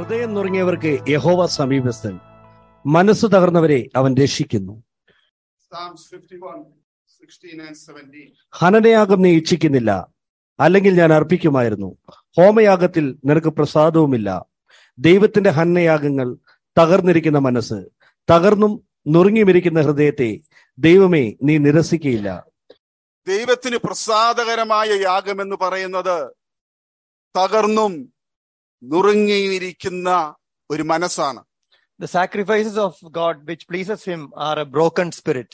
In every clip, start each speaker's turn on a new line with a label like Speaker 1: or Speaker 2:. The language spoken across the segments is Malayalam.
Speaker 1: ഹൃദയം നുറങ്ങിയവർക്ക് യഹോവ സമീപസ്ഥൻ മനസ്സ് തകർന്നവരെ അവൻ രക്ഷിക്കുന്നു
Speaker 2: Psalms 51, 16 and 17.
Speaker 1: ഹനനയാഗം നീ ഇച്ഛിക്കുന്നില്ല അല്ലെങ്കിൽ ഞാൻ അർപ്പിക്കുമായിരുന്നു ഹോമയാഗത്തിൽ നിനക്ക് പ്രസാദവുമില്ല ദൈവത്തിന്റെ ഹനനയാഗങ്ങൾ തകർന്നിരിക്കുന്ന മനസ്സ് തകർന്നും നുറുങ്ങിമിരിക്കുന്ന ഹൃദയത്തെ ദൈവമേ നീ നിരസിക്കയില്ല
Speaker 2: ദൈവത്തിന് പ്രസാദകരമായ യാഗം എന്ന് പറയുന്നത് തകർന്നും നുറുങ്ങിയിരിക്കുന്ന ഒരു മനസ്സാണ്
Speaker 3: The sacrifices of God which pleases him are a broken spirit.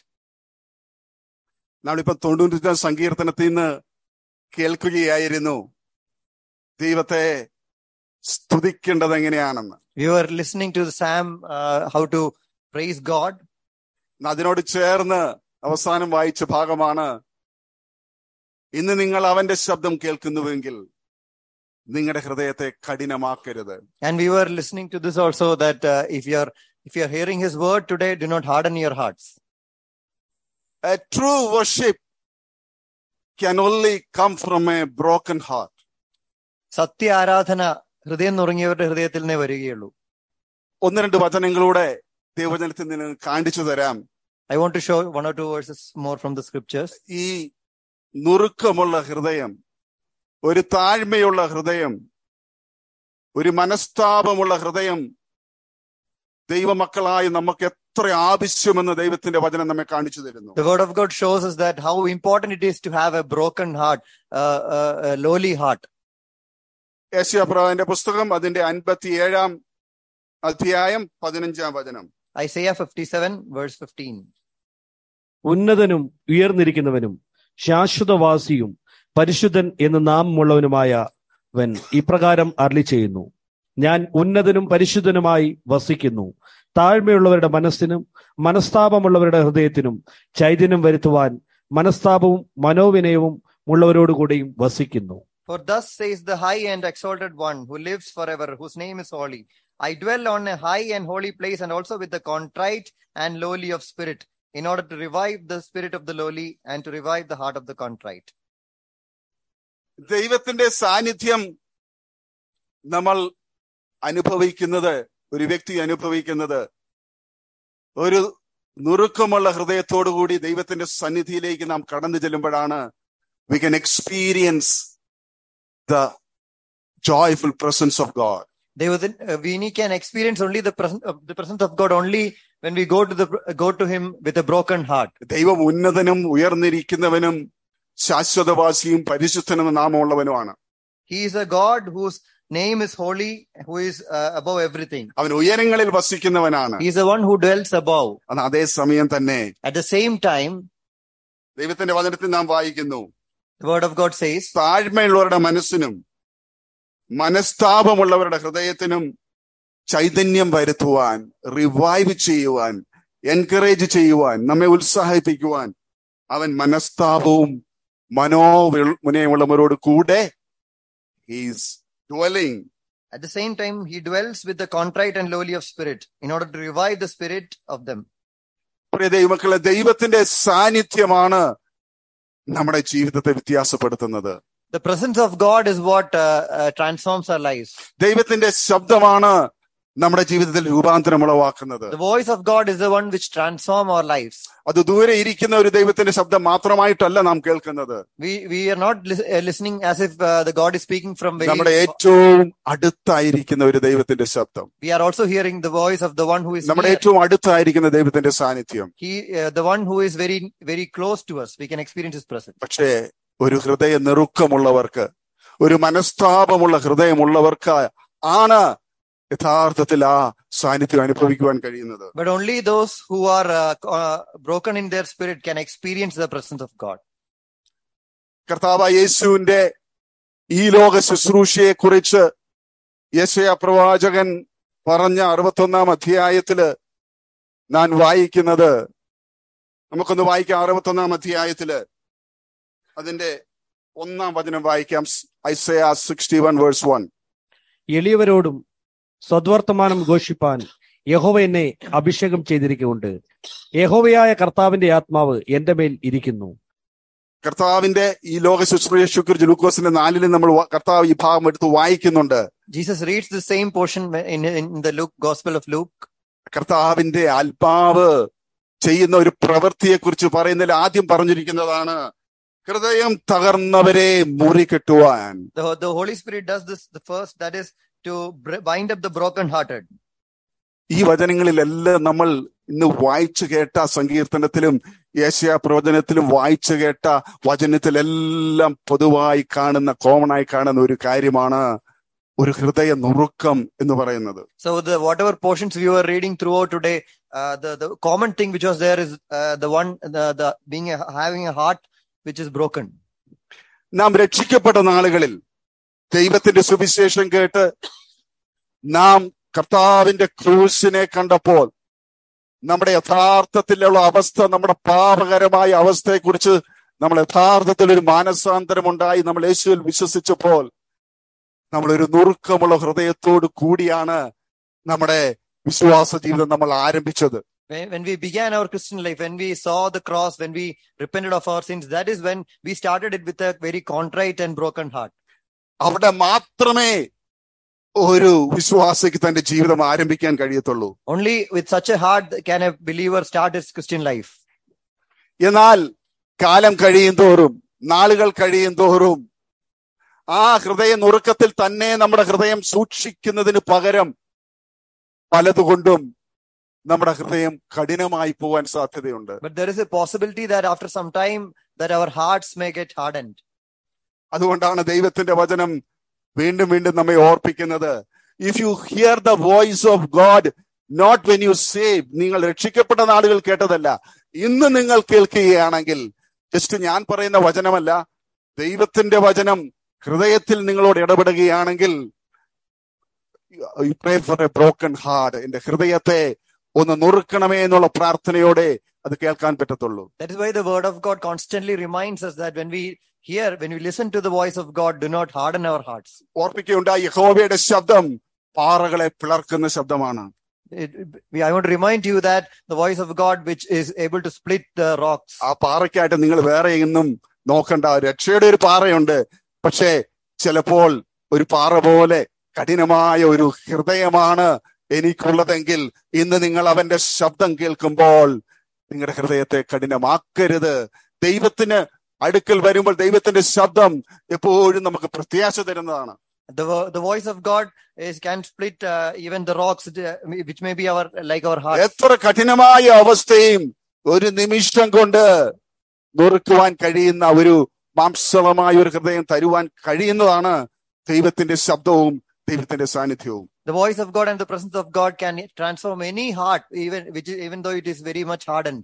Speaker 2: നമ്മളിപ്പോ തൊണ്ണൂറ്റാം സങ്കീർത്തനത്തിൽ നിന്ന് കേൾക്കുകയായിരുന്നു ദൈവത്തെ സ്തുതിക്കേണ്ടത് എങ്ങനെയാണെന്ന്
Speaker 3: We were listening to the Psalm, uh, how to praise God.
Speaker 2: അതിനോട് ചേർന്ന് അവസാനം വായിച്ച ഭാഗമാണ് ഇന്ന് നിങ്ങൾ അവന്റെ ശബ്ദം കേൾക്കുന്നുവെങ്കിൽ നിങ്ങളുടെ ഹൃദയത്തെ കഠിനമാക്കരുത്
Speaker 3: And we were listening to this also that uh, if you're if you're hearing his word today, do not harden your hearts.
Speaker 2: A true worship can only come from a broken heart.
Speaker 3: സത്യ ആരാധന ഹൃദയം നുറങ്ങിയവരുടെ ഹൃദയത്തിൽ നിന്നേ വരികയുള്ളൂ
Speaker 2: ഒന്ന് രണ്ട് വചനങ്ങളൂടെ ദൈവജനത്തിൽ നിന്ന് കാണിച്ചു തരാം
Speaker 3: I want to show one or two verses more from the scriptures.
Speaker 2: ഈ നുറുക്കമുള്ള ഹൃദയം ഒരു താഴ്മയുള്ള ഹൃദയം ഒരു മനസ്താപമുള്ള ഹൃദയം ദൈവമക്കളായ നമുക്ക് എത്ര ആവശ്യമെന്ന് ദൈവത്തിന്റെ വചനം നമ്മെ കാണിച്ചു തരുന്നു
Speaker 3: The word of God shows us that how important it is to have a broken heart, uh, uh, a lowly heart.
Speaker 2: യേശയപ്രവാന്റെ പുസ്തകം അതിന്റെ അൻപത്തിയേഴാം അധ്യായം പതിനഞ്ചാം വചനം
Speaker 3: Isaiah 57 verse 15.
Speaker 1: ഉന്നതനും ഉയർന്നിരിക്കുന്നവനും ശാശ്വതവാസിയും പരിശുദ്ധൻ എന്ന് നാമമുള്ളവനുമായവൻ ഇപ്രകാരം അരളി ചെയ്യുന്നു ഞാൻ ഉന്നതനും പരിശുദ്ധനുമായി വസിക്കുന്നു താഴ്മയുള്ളവരുടെ മനസ്സിനും മനസ്താപമുള്ളവരുടെ ഹൃദയത്തിനും ചൈതന്യം വരുത്തുവാൻ മനസ്താപവും മനോവിനയവും ഉള്ളവരോടുകൂടിയും വസിക്കുന്നു
Speaker 3: For thus says the high and exalted one who lives forever, whose name is holy. I dwell on a high and holy place and also with the contrite and lowly of spirit, in order to revive the spirit of the lowly and to revive the heart of the contrite.
Speaker 2: ദൈവത്തിന്റെ സാന്നിധ്യം നമ്മൾ അനുഭവിക്കുന്നത് ഒരു വ്യക്തി അനുഭവിക്കുന്നത് ഒരു നുറുക്കമുള്ള ഹൃദയത്തോടു കൂടി ദൈവത്തിന്റെ സന്നിധിയിലേക്ക് നാം കടന്നു ചെല്ലുമ്പോഴാണ് we can experience the joyful presence of God
Speaker 3: They within, uh, we can experience only the presence of the presence of God only when we go to the go to Him with a broken heart.
Speaker 2: ദൈവം ഉന്നതനും ഉയർന്നിരിക്കുന്നവനും ശാശ്വതവാസിയും പരിശുദ്ധനും നാമമുള്ളവനുമാണ്
Speaker 3: He is a God whose name is holy, who is uh, above everything.
Speaker 2: അവൻ ഉയരങ്ങളിൽ വസിക്കുന്നവനാണ്
Speaker 3: He is the one who dwells above.
Speaker 2: അത് അതേ സമയം തന്നെ
Speaker 3: At the same time,
Speaker 2: ദൈവത്തിന്റെ വചനത്തിൽ നാം വായിക്കുന്നു
Speaker 3: the Word of God says,
Speaker 2: താഴ്മയുള്ളവരുടെ മനസ്സിനും മനസ്താപമുള്ളവരുടെ ഹൃദയത്തിനും ചൈതന്യം വരുത്തുവാൻ റിവൈവ് ചെയ്യുവാൻ എൻകറേജ് ചെയ്യുവാൻ നമ്മെ ഉത്സാഹിപ്പിക്കുവാൻ അവൻ മനസ്താപവും മനോമുനയമുള്ളവരോട് കൂടെ he's dwelling
Speaker 3: At the same time, he dwells with the contrite and lowly of spirit in order to revive the spirit of them.
Speaker 2: പ്രിയ ദൈവമക്കളെ ദൈവത്തിന്റെ സാന്നിധ്യമാണ് നമ്മുടെ ജീവിതത്തെ വ്യത്യാസപ്പെടുത്തുന്നത്
Speaker 3: The presence of God is what uh, uh, transforms our lives.
Speaker 2: ദൈവത്തിന്റെ ശബ്ദമാണ് നമ്മുടെ ജീവിതത്തിൽ രൂപാന്തരം ഉളവാക്കുന്നത്
Speaker 3: The voice of God is the one which transforms our lives.
Speaker 2: അത് ദൂരെ ഇരിക്കുന്ന ഒരു ദൈവത്തിന്റെ ശബ്ദം മാത്രമായിട്ടല്ല നാം കേൾക്കുന്നത്
Speaker 3: We we are not lis- uh, listening as if uh, the God is speaking from very.
Speaker 2: നമ്മുടെ ഏറ്റവും അടുത്തായിരിക്കുന്ന ഒരു ദൈവത്തിന്റെ ശബ്ദം
Speaker 3: We are also hearing the voice of the one who is
Speaker 2: നമ്മുടെ
Speaker 3: near.
Speaker 2: ഏറ്റവും അടുത്തായിരിക്കുന്ന ദൈവത്തിന്റെ സാന്നിധ്യം
Speaker 3: He, uh, the one who is very very close to us. We can experience His presence.
Speaker 2: പക്ഷേ ഒരു ഹൃദയ നെറുക്കമുള്ളവർക്ക് ഒരു മനസ്താപമുള്ള ഹൃദയമുള്ളവർക്ക് ആണ് യഥാർത്ഥത്തിൽ ആ സാന്നിധ്യം അനുഭവിക്കുവാൻ കഴിയുന്നത്
Speaker 3: But only those who are uh, uh, broken in their spirit can experience the presence of God.
Speaker 2: കർത്താവ് യേശുവിന്റെ ഈ ലോക ശുശ്രൂഷയെ കുറിച്ച് യേശയ പ്രവാചകൻ പറഞ്ഞ അറുപത്തൊന്നാം അധ്യായത്തില് ഞാൻ വായിക്കുന്നത് നമുക്കൊന്ന് വായിക്കാം അറുപത്തൊന്നാം അധ്യായത്തില് അതിന്റെ ഒന്നാം വചനം വായിക്കാം Isaiah sixty one verse one
Speaker 1: എളിയവരോടും സദ്വർത്തമാനം ഘോഷിപ്പാൻ യഹോവ എന്നെ അഭിഷേകം ചെയ്തിരിക്കുന്നുണ്ട് യഹോവയായ കർത്താവിന്റെ ആത്മാവ് എന്റെ മേൽ ഇരിക്കുന്നു
Speaker 2: കർത്താവിന്റെ ഈ ലോക ശുശ്രൂഷക്കുറിച്ച് ലൂക്കോസിന്റെ നാലിൽ നമ്മൾ വ- കർത്താവ് ഈ ഭാഗം എടുത്ത് വായിക്കുന്നുണ്ട്
Speaker 3: Jesus reads the same portion in, in the Luke, Gospel of Luke.
Speaker 2: കർത്താവിന്റെ ആത്മാവ് ചെയ്യുന്ന ഒരു പ്രവൃത്തിയെ കുറിച്ച് പറയുന്നതിൽ ആദ്യം പറഞ്ഞിരിക്കുന്നതാണ് ഹൃദയം തകർന്നവരെ മുറികെട്ടുവാൻ
Speaker 3: The, the Holy Spirit does this the first, that is to br- bind up the brokenhearted.
Speaker 2: ഈ വചനങ്ങളിലെല്ലാം നമ്മൾ ഇന്ന് വായിച്ചു കേട്ട സങ്കീർത്തനത്തിലും യേശയ പ്രവചനത്തിലും വായിച്ചു കേട്ട വചനത്തിലെല്ലാം പൊതുവായി കാണുന്ന കോമൺ ആയി കാണുന്ന ഒരു കാര്യമാണ് ഒരു ഹൃദയ നുറുക്കം എന്ന് പറയുന്നത്
Speaker 3: So the whatever portions we were reading throughout today, uh, the the common thing which was there is uh, the one the the being a, having a heart which is broken.
Speaker 2: നാം രക്ഷിക്കപ്പെട്ട നാളുകളിൽ ദൈവത്തിന്റെ സുവിശേഷം കേട്ട് നാം കർത്താവിന്റെ ക്രൂശിനെ കണ്ടപ്പോൾ നമ്മുടെ യഥാർത്ഥത്തിലുള്ള അവസ്ഥ നമ്മുടെ പാപകരമായ അവസ്ഥയെക്കുറിച്ച് നമ്മൾ യഥാർത്ഥത്തിൽ ഒരു മാനസാന്തരം ഉണ്ടായി നമ്മൾ യേശുവിൽ വിശ്വസിച്ചപ്പോൾ നമ്മൾ ഒരു നുറുക്കമുള്ള ഹൃദയത്തോട് കൂടിയാണ് നമ്മുടെ വിശ്വാസ ജീവിതം നമ്മൾ ആരംഭിച്ചത്
Speaker 3: When, when we began our Christian life, when we saw the cross, when we repented of our sins, that is when we started it with a very contrite and broken heart.
Speaker 2: അവിടെ മാത്രമേ ഒരു വിശ്വാസിക്ക് തന്റെ ജീവിതം ആരംഭിക്കാൻ കഴിയത്തുള്ളൂ
Speaker 3: Only with such a heart can a believer start his Christian life.
Speaker 2: എന്നാൽ കാലം കഴിയും തോറും നാളുകൾ കഴിയും തോറും ആ ഹൃദയ നുറുക്കത്തിൽ തന്നെ നമ്മുടെ ഹൃദയം സൂക്ഷിക്കുന്നതിന് പകരം പലതുകൊണ്ടും നമ്മുടെ ഹൃദയം കഠിനമായി പോവാൻ സാധ്യതയുണ്ട്
Speaker 3: But there is a possibility that after some time that our hearts may get hardened.
Speaker 2: അതുകൊണ്ടാണ് ദൈവത്തിന്റെ വചനം വീണ്ടും വീണ്ടും നമ്മെ ഓർപ്പിക്കുന്നത് if you hear the voice of God not when you save നിങ്ങൾ രക്ഷിക്കപ്പെട്ട നാളുകൾ കേട്ടതല്ല ഇന്ന് നിങ്ങൾ കേൾക്കുകയാണെങ്കിൽ ജസ്റ്റ് ഞാൻ പറയുന്ന വചനമല്ല ദൈവത്തിന്റെ വചനം ഹൃദയത്തിൽ നിങ്ങളോട് ഇടപെടുകയാണെങ്കിൽ pray for a broken heart എന്റെ ഹൃദയത്തെ ഒന്ന് നുറുക്കണമേ എന്നുള്ള പ്രാർത്ഥനയോടെ അത് കേൾക്കാൻ പറ്റത്തുള്ളൂ
Speaker 3: That is why the word of God constantly reminds us that when we hear, when we listen to the voice of God, do not harden our hearts.
Speaker 2: ഓർപ്പിക്കുകയുണ്ടായി യഹോവയുടെ ശബ്ദം പാറകളെ പിളർക്കുന്ന ശബ്ദമാണ്
Speaker 3: It, we, I want to remind you that the voice of God, which is able to split the rocks,
Speaker 2: ആ പാറയ്ക്കായിട്ട് നിങ്ങൾ വേറെ ഒന്നും നോക്കണ്ട രക്ഷയുടെ ഒരു പാറയുണ്ട് പക്ഷേ ചിലപ്പോൾ ഒരു പാറ പോലെ കഠിനമായ ഒരു ഹൃദയമാണ് എനിക്കുള്ളതെങ്കിൽ ഇന്ന് നിങ്ങൾ അവന്റെ ശബ്ദം കേൾക്കുമ്പോൾ നിങ്ങളുടെ ഹൃദയത്തെ കഠിനമാക്കരുത് ദൈവത്തിന് അടുക്കൽ വരുമ്പോൾ ദൈവത്തിന്റെ ശബ്ദം എപ്പോഴും നമുക്ക് പ്രത്യാശ തരുന്നതാണ്
Speaker 3: the vo- the voice of God is can split uh, even the rocks, uh, which may be our like our hearts.
Speaker 2: എത്ര കഠിനമായ അവസ്ഥയും ഒരു നിമിഷം കൊണ്ട് നുറുക്കുവാൻ കഴിയുന്ന ഒരു മാംസളമായ ഒരു ഹൃദയം തരുവാൻ കഴിയുന്നതാണ് ദൈവത്തിന്റെ ശബ്ദവും ദൈവത്തിന്റെ സാന്നിധ്യവും
Speaker 3: The voice of God and the presence of God can transform any heart, even which is, even though it is very much hardened.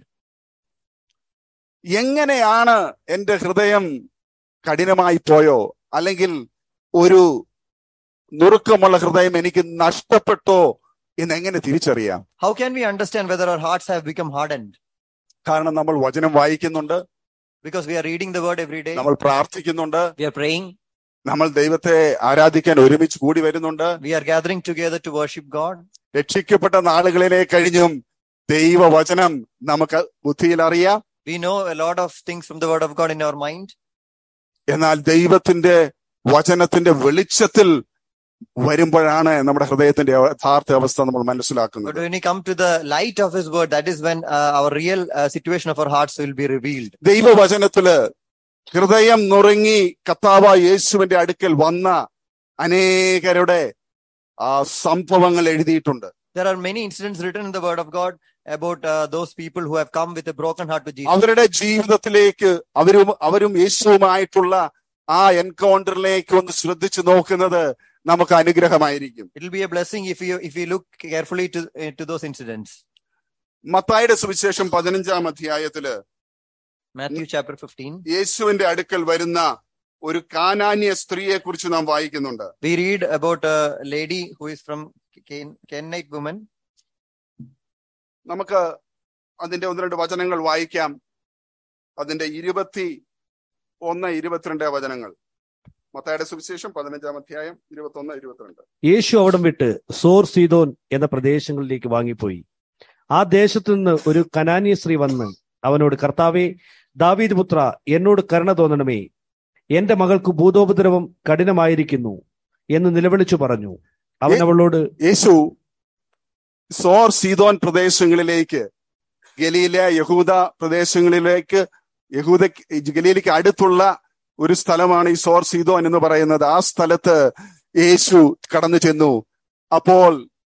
Speaker 2: എങ്ങനെയാണ് എന്റെ ഹൃദയം കഠിനമായി പോയോ അല്ലെങ്കിൽ ഒരു നുറുക്കമുള്ള ഹൃദയം എനിക്ക് നഷ്ടപ്പെട്ടോ എന്ന് എങ്ങനെ തിരിച്ചറിയാം
Speaker 3: How can we understand whether our hearts have become hardened?
Speaker 2: കാരണം നമ്മൾ വചനം വായിക്കുന്നുണ്ട്
Speaker 3: Because we are reading the word every day,
Speaker 2: നമ്മൾ പ്രാർത്ഥിക്കുന്നുണ്ട്
Speaker 3: we are praying,
Speaker 2: നമ്മൾ ദൈവത്തെ ആരാധിക്കാൻ ഒരുമിച്ച് കൂടി വരുന്നുണ്ട്
Speaker 3: we are gathering together to worship God.
Speaker 2: രക്ഷിക്കപ്പെട്ട നാളുകളിലെ കഴിഞ്ഞും ദൈവവചനം നമുക്ക് ബുദ്ധിയിൽ അറിയാം
Speaker 3: We know a lot of things from the word of God in our mind,
Speaker 2: എന്നാൽ ദൈവത്തിന്റെ വചനത്തിന്റെ വെളിച്ചത്തിൽ വരുമ്പോഴാണ് നമ്മുടെ ഹൃദയത്തിന്റെ യഥാർത്ഥ അവസ്ഥ നമ്മൾ
Speaker 3: but
Speaker 2: മനസ്സിലാക്കുന്നത്
Speaker 3: when we come to the light of His word, that is when uh, our real uh, situation of our hearts will be revealed.
Speaker 2: ദൈവവചനത്തില് ഹൃദയം നുറുങ്ങി കത്താവ യേശുവിന്റെ അടുക്കൽ വന്ന അനേകരുടെ ആ സംഭവങ്ങൾ എഴുതിയിട്ടുണ്ട്
Speaker 3: There are many incidents written in the word of God about uh, those people who have come with a broken heart to Jesus.
Speaker 2: അവരുടെ ജീവിതത്തിലേക്ക് അവരും അവരും യേശുവുമായിട്ടുള്ള ആ എൻകൗണ്ടറിലേക്ക് ഒന്ന് ശ്രദ്ധിച്ചു നോക്കുന്നത് നമുക്ക് അനുഗ്രഹമായിരിക്കും
Speaker 3: It will be a blessing if you if you look carefully to uh, to those incidents.
Speaker 2: മത്തായുടെ സുവിശേഷം പതിനഞ്ചാം അധ്യായത്തില്
Speaker 3: Matthew chapter 15.
Speaker 2: യേശുവിന്റെ അടുക്കൽ വരുന്ന ഒരു കാനാന്യ സ്ത്രീയെ കുറിച്ച് നാം വായിക്കുന്നുണ്ട്
Speaker 3: We read about a lady who is from Can- Canaanite woman.
Speaker 2: നമുക്ക് അതിന്റെ ഒന്ന് രണ്ട് വചനങ്ങൾ വായിക്കാം അതിന്റെ ഇരുപത്തി ഒന്ന് ഇരുപത്തിരണ്ട് വചനങ്ങൾ മത്തായുടെ സുവിശേഷം പതിനഞ്ചാം അധ്യായം ഇരുപത്തി ഒന്ന് ഇരുപത്തിരണ്ട്
Speaker 1: യേശു അവിടം വിട്ട് സോർ സീതോൻ എന്ന പ്രദേശങ്ങളിലേക്ക് വാങ്ങിപ്പോയി ആ ദേശത്തു നിന്ന് ഒരു കനാന്യ സ്ത്രീ വന്ന് അവനോട് കർത്താവേ ദാവീദ് പുത്ര എന്നോട് കരുണ തോന്നണമേ എന്റെ മകൾക്ക് ഭൂതോപദ്രവം കഠിനമായിരിക്കുന്നു എന്ന് നിലവിളിച്ചു പറഞ്ഞു അവൻ
Speaker 2: ഏ-
Speaker 1: അവളോട്
Speaker 2: യേശു സോർ സീതോൻ പ്രദേശങ്ങളിലേക്ക് ഗലീല യഹൂദ പ്രദേശങ്ങളിലേക്ക് യഹൂദ ഗലീലയ്ക്ക് അടുത്തുള്ള ഒരു സ്ഥലമാണ് ഈ സോർ സീതോൻ എന്ന് പറയുന്നത് ആ സ്ഥലത്ത് യേശു കടന്നു ചെന്നു അപ്പോൾ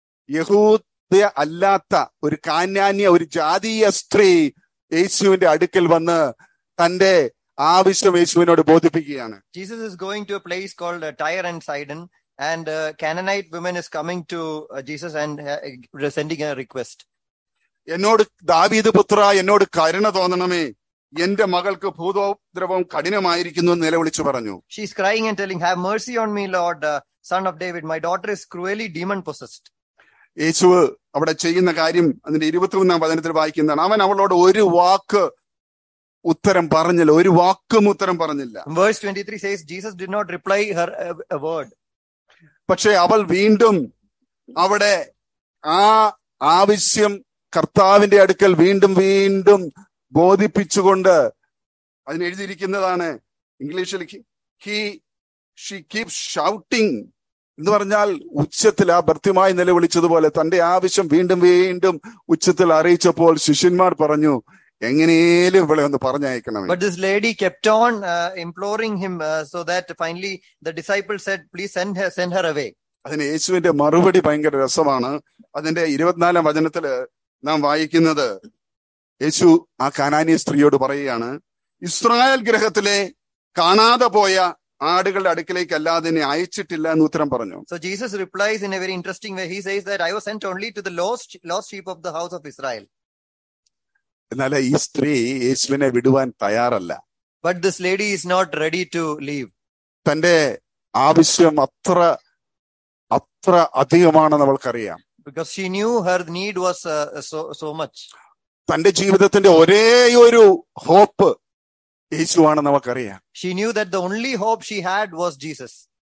Speaker 2: യഹൂദ അല്ലാത്ത ഒരു കാന്യാന്യ ഒരു ജാതീയ സ്ത്രീ യേശുവിന്റെ അടുക്കൽ വന്ന് തന്റെ ആവശ്യം യേശുവിനോട് ബോധിപ്പിക്കുകയാണ്
Speaker 3: Jesus is going to a place called uh, Tyre and Sidon, and uh, Canaanite woman is coming to uh, Jesus and uh, sending a request.
Speaker 2: എന്നോട് ദാവീദ് പുത്ര എന്നോട് കരുണ തോന്നണമേ എന്റെ മകൾക്ക് ഭൂതോദ്രവം കഠിനമായിരിക്കുന്നു എന്ന് നിലവിളിച്ചു പറഞ്ഞു
Speaker 3: She's crying and telling, Have mercy on me, Lord, uh, son of David. My daughter is cruelly demon possessed.
Speaker 2: യേശു അവിടെ ചെയ്യുന്ന കാര്യം അതിന്റെ ഇരുപത്തിമൂന്നാം വചനത്തിൽ വായിക്കുന്നതാണ് അവൻ അവളോട് ഒരു വാക്ക് ഉത്തരം പറഞ്ഞില്ല ഒരു വാക്കും ഉത്തരം പറഞ്ഞില്ല
Speaker 3: Verse 23 says, Jesus did not reply her a, a word.
Speaker 2: പക്ഷെ അവൾ വീണ്ടും അവിടെ ആ ആവശ്യം കർത്താവിന്റെ അടുക്കൽ വീണ്ടും വീണ്ടും ബോധിപ്പിച്ചുകൊണ്ട് അതിന് എഴുതിയിരിക്കുന്നതാണ് ഇംഗ്ലീഷിൽ ഹി ഷി കീപ് ഷൗട്ടിങ് എന്ന് പറഞ്ഞാൽ ഉച്ചത്തിൽ ആ ഭർത്യമായി നിലവിളിച്ചതുപോലെ തന്റെ ആവശ്യം വീണ്ടും വീണ്ടും ഉച്ചത്തിൽ അറിയിച്ചപ്പോൾ ശിഷ്യന്മാർ പറഞ്ഞു എങ്ങനെയും ഇവളെ ഒന്ന് പറഞ്ഞയക്കണമേ
Speaker 3: But this lady kept on uh, imploring him uh, so that finally the disciples said, Please send her, send her away.
Speaker 2: അതിന് യേശുവിന്റെ മറുപടി ഭയങ്കര രസമാണ് അതിന്റെ ഇരുപത്തിനാലാം വചനത്തില് നാം വായിക്കുന്നത് യേശു ആ കാനാനിയ സ്ത്രീയോട് പറയുകയാണ് ഇസ്രായേൽ ഗ്രഹത്തിലെ കാണാതെ പോയ ആടുകളുടെ അടുക്കിലേക്ക് അല്ലാതെ എന്നെ അയച്ചിട്ടില്ല എന്ന് ഉത്തരം പറഞ്ഞു
Speaker 3: So Jesus replies in a very interesting way. He says that I was sent only to the lost, lost sheep of the house of Israel.
Speaker 2: എന്നാൽ ഈ സ്ത്രീ യേശുവിനെ വിടുവാൻ തയ്യാറല്ല
Speaker 3: But this lady is not ready to leave
Speaker 2: തന്റെ ആവശ്യം അത്ര അത്ര അധികമാണെന്ന് അവൾക്കറിയാം
Speaker 3: because she knew her need was uh, so, so much.
Speaker 2: തന്റെ ജീവിതത്തിന്റെ ഒരേ ഒരു ഹോപ്പ് യേശുവാണെന്ന് അവൾക്കറിയാം
Speaker 3: She knew that the only hope she had was Jesus.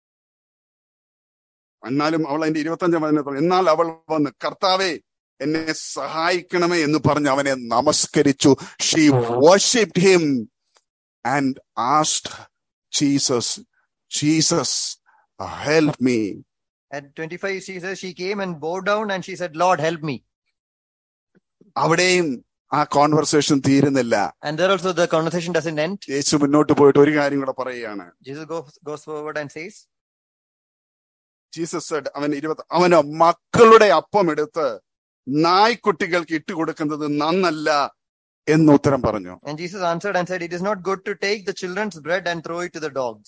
Speaker 2: എന്നാലും അവൾ അതിന്റെ ഇരുപത്തഞ്ചാം വചനത്തിൽ എന്നാൽ അവൾ വന്ന് കർത്താവെ എന്നെ സഹായിക്കണമേ എന്ന് പറഞ്ഞ് അവനെ നമസ്കരിച്ചു she worshipped him and asked Jesus Jesus help me
Speaker 3: At 25, she says she came and bowed down and she said, Lord, help me.
Speaker 2: അവിടെയും ആ കോൺവെർസേഷൻ തീരുന്നില്ല
Speaker 3: And there also the conversation doesn't end.
Speaker 2: യേശു മുന്നോട്ട് പോയിട്ട് ഒരു കാര്യം കൂടെ പറയുകയാണ്
Speaker 3: Jesus goes, goes forward and says,
Speaker 2: Jesus said, അവൻ ഇരുപത്തി അവന് മക്കളുടെ അപ്പം എടുത്ത് നായ്ക്കുട്ടികൾക്ക് ഇട്ടുകൊടുക്കുന്നത് നന്നല്ല എന്ന് ഉത്തരം പറഞ്ഞു
Speaker 3: And Jesus answered and said, It is not good to take the children's bread and throw it to the dogs.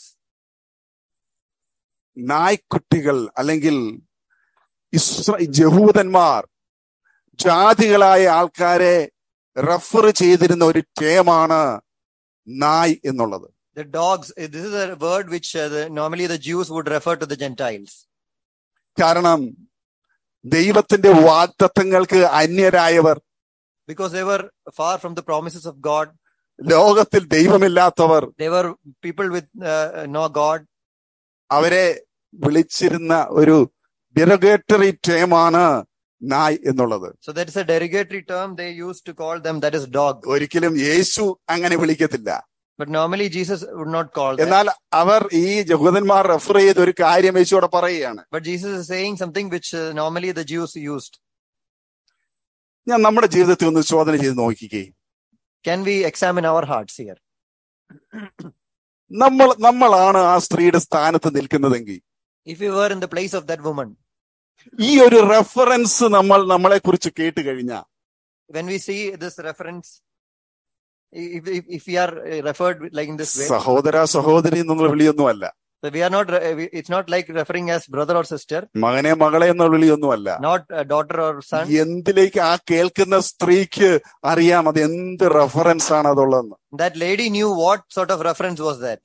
Speaker 2: നായ്ക്കുട്ടികൾ അല്ലെങ്കിൽ ഇസ്ര ജഹൂദന്മാർ ജാതികളായ ആൾക്കാരെ റെഫർ ചെയ്തിരുന്ന ഒരു ടേമാണ് നായ് എന്നുള്ളത്
Speaker 3: The dogs, eh, this is a word which uh, the, normally the Jews would refer to the Gentiles.
Speaker 2: കാരണം ദൈവത്തിന്റെ വാഗ്ദത്തങ്ങൾക്ക് അന്യരായവർ
Speaker 3: Because they were far from the promises of God.
Speaker 2: ലോകത്തിൽ ദൈവമില്ലാത്തവർ
Speaker 3: They were people with uh, no God.
Speaker 2: അവരെ വിളിച്ചിരുന്ന ഒരു ഡെറഗേറ്ററി ടേമാണ് നായ് എന്നുള്ളത്
Speaker 3: So that is a derogatory term they used to call them, that is dog.
Speaker 2: ഒരിക്കലും യേശു അങ്ങനെ വിളിക്കത്തില്ല
Speaker 3: But normally Jesus would not call them.
Speaker 2: എന്നാൽ അവർ ഈ ജഹൂദന്മാർ റെഫർ ചെയ്ത ഒരു കാര്യം യേശുവിടെ പറയുകയാണ്
Speaker 3: But Jesus is saying something which uh, normally the Jews used.
Speaker 2: ഞാൻ നമ്മുടെ ജീവിതത്തിൽ ഒന്ന് ചോദന ചെയ്ത് നോക്കിക്കേ
Speaker 3: Can we examine our hearts here?
Speaker 2: നമ്മൾ നമ്മളാണ് ആ സ്ത്രീയുടെ സ്ഥാനത്ത് നിൽക്കുന്നതെങ്കിൽ
Speaker 3: If we were in the place of that woman,
Speaker 2: ഈ ഒരു റെഫറൻസ് നമ്മൾ നമ്മളെ കുറിച്ച് കേട്ട് കഴിഞ്ഞാൽ
Speaker 3: when we see this reference, if, if, if we are uh, referred with- like in this way,
Speaker 2: സഹോദര സഹോദരി എന്നുള്ള വിളിയൊന്നുമല്ല
Speaker 3: so we are not, re- we- it's not like referring as brother or sister,
Speaker 2: മകനെ മകളെ എന്നുള്ള വിളിയൊന്നുമല്ല
Speaker 3: not a daughter or son.
Speaker 2: എന്തിലേക്ക് ആ കേൾക്കുന്ന സ്ത്രീക്ക് അറിയാം അത് എന്ത് റെഫറൻസ് ആണ് അതുള്ളതെന്ന്
Speaker 3: That lady knew what sort of reference was that.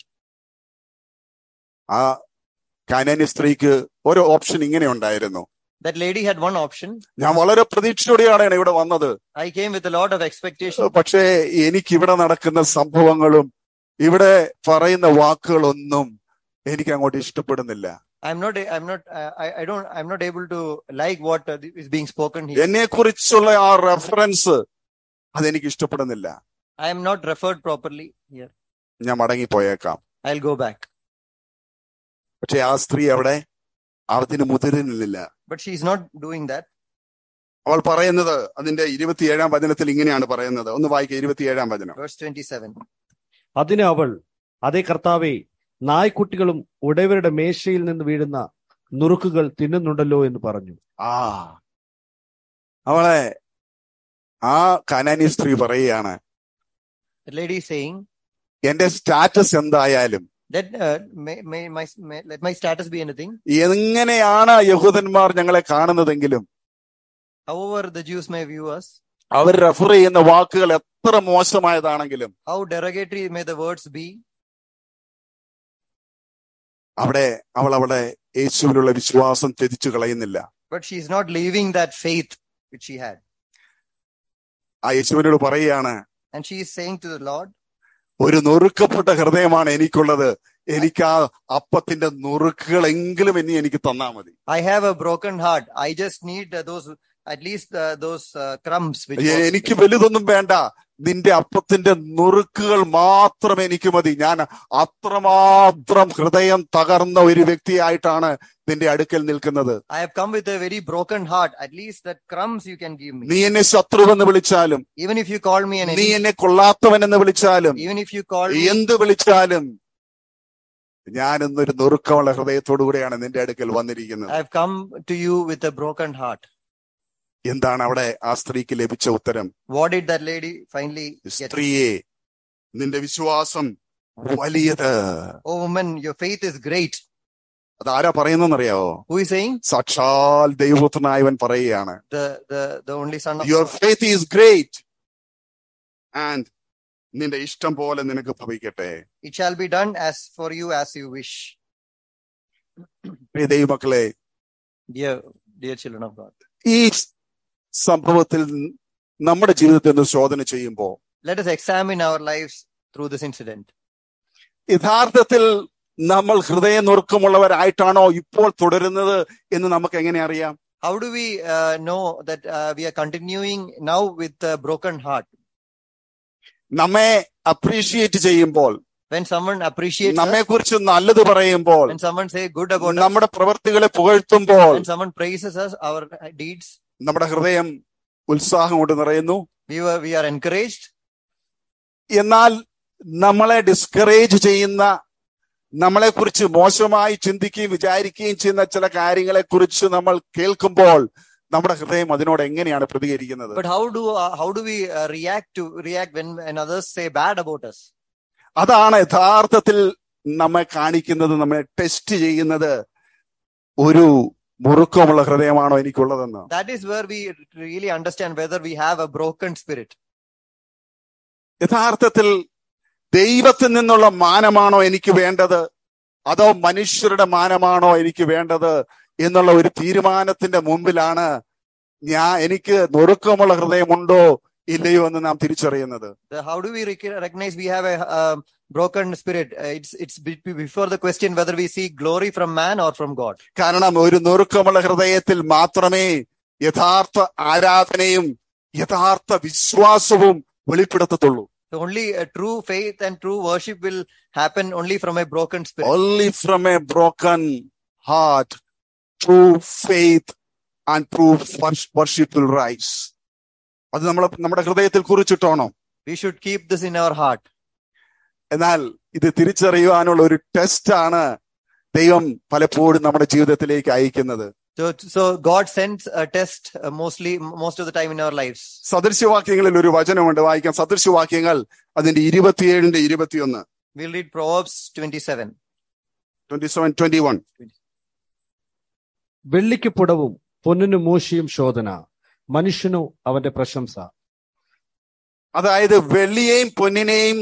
Speaker 2: ആ കാനാനി സ്ത്രീക്ക് ഒരു ഓപ്ഷൻ ഇങ്ങനെ ഉണ്ടായിരുന്നു
Speaker 3: That lady had one option.
Speaker 2: ഞാൻ വളരെ പ്രതീക്ഷയോടെയാണ് ഇവിടെ വന്നത്
Speaker 3: I came with a lot of expectation,
Speaker 2: പക്ഷേ എനിക്ക് ഇവിടെ നടക്കുന്ന സംഭവങ്ങളും ഇവിടെ പറയുന്ന വാക്കുകളൊന്നും എനിക്ക് അങ്ങോട്ട് ഇഷ്ടപ്പെടുന്നില്ല
Speaker 3: I'm not, I'm not, uh, I, I don't, I'm not able to like what uh, is being spoken here.
Speaker 2: എന്നെ കുറിച്ചുള്ള ആ റെഫറൻസ് അതെനിക്ക് ഇഷ്ടപ്പെടുന്നില്ല
Speaker 3: I am not referred properly here.
Speaker 2: ഞാൻ മടങ്ങിപ്പോയേക്കാം
Speaker 3: I'll go back.
Speaker 2: പക്ഷെ ആ സ്ത്രീ അവിടെ അതിന് മുതിരുന്നില്ല
Speaker 3: But she's not doing that.
Speaker 2: അവൾ പറയുന്നത് അതിന്റെ ഇരുപത്തിയേഴാം വചനത്തിൽ ഇങ്ങനെയാണ് പറയുന്നത് ഒന്ന് വായിക്കുക ഇരുപത്തിയേഴാം വചനം
Speaker 3: Verse 27.
Speaker 1: അതിന് അവൾ അതേ കർത്താവെ നായ്ക്കുട്ടികളും ഉടയവരുടെ മേശയിൽ നിന്ന് വീഴുന്ന നുറുക്കുകൾ തിന്നുന്നുണ്ടല്ലോ എന്ന് പറഞ്ഞു
Speaker 2: ആ അവളെ ആ കനാനി സ്ത്രീ പറയുകയാണ്
Speaker 3: The lady is saying,
Speaker 2: എന്റെ സ്റ്റാറ്റസ് എന്തായാലും
Speaker 3: let, uh, may, may, my, may, let my status be anything.
Speaker 2: എങ്ങനെയാണ് യഹൂദന്മാർ ഞങ്ങളെ കാണുന്നതെങ്കിലും
Speaker 3: However, the Jews may view us,
Speaker 2: അവർ റെഫർ ചെയ്യുന്ന വാക്കുകൾ എത്ര മോശമായതാണെങ്കിലും
Speaker 3: how derogatory may the words be,
Speaker 2: അവിടെ അവൾ അവിടെ യേശുവിലുള്ള വിശ്വാസം ത്യജിച്ചു കളയുന്നില്ല
Speaker 3: but she is not leaving that faith which she had.
Speaker 2: ആ യേശുവിനോട് പറയുകയാണ്
Speaker 3: And she is saying to the Lord,
Speaker 2: ഒരു നുറുക്കപ്പെട്ട ഹൃദയമാണ് എനിക്കുള്ളത് എനിക്ക് ആ അപ്പത്തിന്റെ നുറുക്കുകളെങ്കിലും ഇനി എനിക്ക് തന്നാ മതി
Speaker 3: I have a broken heart. I just need uh, those, at least uh, those uh, crumbs which
Speaker 2: a-
Speaker 3: was-
Speaker 2: എനിക്ക് വലുതൊന്നും വേണ്ട നിന്റെ അപ്പത്തിന്റെ നുറുക്കുകൾ മാത്രം എനിക്ക് മതി ഞാൻ അത്രമാത്രം ഹൃദയം തകർന്ന ഒരു വ്യക്തിയായിട്ടാണ് നിന്റെ അടുക്കൽ നിൽക്കുന്നത്
Speaker 3: I have come with a very broken heart. At least that crumbs you can give me.
Speaker 2: നീ എന്നെ ശത്രുവെന്ന് വിളിച്ചാലും
Speaker 3: Even if you call me an
Speaker 2: നീ
Speaker 3: enemy,
Speaker 2: എന്നെ കൊള്ളാത്തവനെന്ന് വിളിച്ചാലും
Speaker 3: even if you call me,
Speaker 2: എന്ത് വിളിച്ചാലും ഞാൻ ഇന്നൊരു നുറുക്കമുള്ള ഹൃദയത്തോടു കൂടെയാണ് നിന്റെ അടുക്കൽ വന്നിരിക്കുന്നത്
Speaker 3: I have come to you with a broken heart.
Speaker 2: എന്താണ് അവിടെ ആ സ്ത്രീക്ക് ലഭിച്ച ഉത്തരം
Speaker 3: What did that lady finally get?
Speaker 2: സ്ത്രീയെ നിന്റെ വിശ്വാസം വലിയത്
Speaker 3: Oh woman, your faith is great.
Speaker 2: അതാരാ പറയുന്നറിയാവോ
Speaker 3: Who is saying?
Speaker 2: സാക്ഷാൽ ദൈവപുത്രനായവൻ പറയുകയാണ്
Speaker 3: The, the, the only son of
Speaker 2: your
Speaker 3: God.
Speaker 2: Faith is great and നിന്റെ ഇഷ്ടം പോലെ നിനക്ക് ഭവിക്കട്ടെ
Speaker 3: It shall be done as for you as you wish.
Speaker 2: പ്രിയ ദൈവമക്കളെ
Speaker 3: Dear, dear children of God.
Speaker 2: ഈ സംഭവത്തിൽ നമ്മുടെ ജീവിതത്തിൽ നിന്ന് ശോധന ചെയ്യുമ്പോൾ
Speaker 3: Let us examine our lives through this incident.
Speaker 2: യഥാർത്ഥത്തിൽ നമ്മൾ ഹൃദയ നുറുക്കമുള്ളവരായിട്ടാണോ ഇപ്പോൾ തുടരുന്നത് എന്ന് നമുക്ക് എങ്ങനെ അറിയാം
Speaker 3: How do we uh, know that uh, we are continuing now with a broken heart?
Speaker 2: നമ്മെ അപ്രീഷിയേറ്റ് ചെയ്യുമ്പോൾ
Speaker 3: When someone appreciates
Speaker 2: നമ്മെ
Speaker 3: us,
Speaker 2: കുറിച്ച് നല്ലത് പറയുമ്പോൾ
Speaker 3: when someone say good about us,
Speaker 2: നമ്മുടെ പ്രവൃത്തികളെ പുകഴ്ത്തുമ്പോൾ
Speaker 3: when someone praises us, our deeds,
Speaker 2: നമ്മുടെ ഹൃദയം ഉത്സാഹം കൊണ്ട് നിറയുന്നു
Speaker 3: we were we are encouraged.
Speaker 2: എന്നാൽ നമ്മളെ ഡിസ്കറേജ് ചെയ്യുന്ന നമ്മളെ കുറിച്ച് മോശമായി ചിന്തിക്കുകയും വിചാരിക്കുകയും ചെയ്യുന്ന ചില കാര്യങ്ങളെ കുറിച്ച് നമ്മൾ കേൾക്കുമ്പോൾ നമ്മുടെ ഹൃദയം അതിനോട് എങ്ങനെയാണ് പ്രതികരിക്കുന്നത്
Speaker 3: But how do uh, how do we uh, react to react when, when others say bad about us?
Speaker 2: അതാണ് യഥാർത്ഥത്തിൽ നമ്മെ കാണിക്കുന്നത് നമ്മെ ടെസ്റ്റ് ചെയ്യുന്നത് ഒരു മുറുക്കമുള്ള ഹൃദയമാണോ എനിക്കുള്ളതെന്ന്
Speaker 3: That is where we really understand whether we have a broken spirit.
Speaker 2: യഥാർത്ഥത്തിൽ ദൈവത്തിൽ നിന്നുള്ള മാനമാണോ എനിക്ക് വേണ്ടത് അതോ മനുഷ്യരുടെ മാനമാണോ എനിക്ക് വേണ്ടത് എന്നുള്ള ഒരു തീരുമാനത്തിന്റെ മുമ്പിലാണ് ഞാൻ എനിക്ക് നുറുക്കമുള്ള ഹൃദയമുണ്ടോ ഇല്ലയോ എന്ന് നാം തിരിച്ചറിയുന്നത്
Speaker 3: The- how do we rec- recognize we have a um, broken spirit? Uh, it's it's be- be- before the question whether we seek glory from man or from God.
Speaker 2: കാരണം ഒരു നുറുക്കമുള്ള ഹൃദയത്തിൽ മാത്രമേ യഥാർത്ഥ ആരാധനയും യഥാർത്ഥ വിശ്വാസവും വെളിപ്പെടുത്തത്തുള്ളൂ
Speaker 3: So only a true faith and true worship will happen only from a broken spirit.
Speaker 2: only from a broken heart true faith and true wor- worship will rise അത് നമ്മൾ നമ്മുടെ ഹൃദയത്തിൽ കുറിച്ചിട്ടോണം
Speaker 3: We should keep this in our heart.
Speaker 2: എന്നാൽ ഇത് തിരിച്ചറിയുവാനുള്ള ഒരു ടെസ്റ്റ് ആണ് ദൈവം പലപ്പോഴും നമ്മുടെ ജീവിതത്തിലേക്ക് അയക്കുന്നത്
Speaker 3: So so God sends a test uh, mostly most of the time in our lives.
Speaker 2: സദൃശ്യവാക്യങ്ങളിൽ ഒരു വചനമുണ്ട് വായിക്കാം സദൃശ്യവാക്യങ്ങൾ അതിന്റെ ഇരുപത്തിയേഴിന്റെ ഇരുപത്തിയൊന്ന്
Speaker 3: We'll read Proverbs 27.
Speaker 2: Twenty seven twenty one
Speaker 1: വെള്ളിക്ക് പുടവും പൊന്നിന് മൂശിയും ശോധന മനുഷ്യനു അവന്റെ പ്രശംസ
Speaker 2: അതായത് വെള്ളിയെയും പൊന്നിനെയും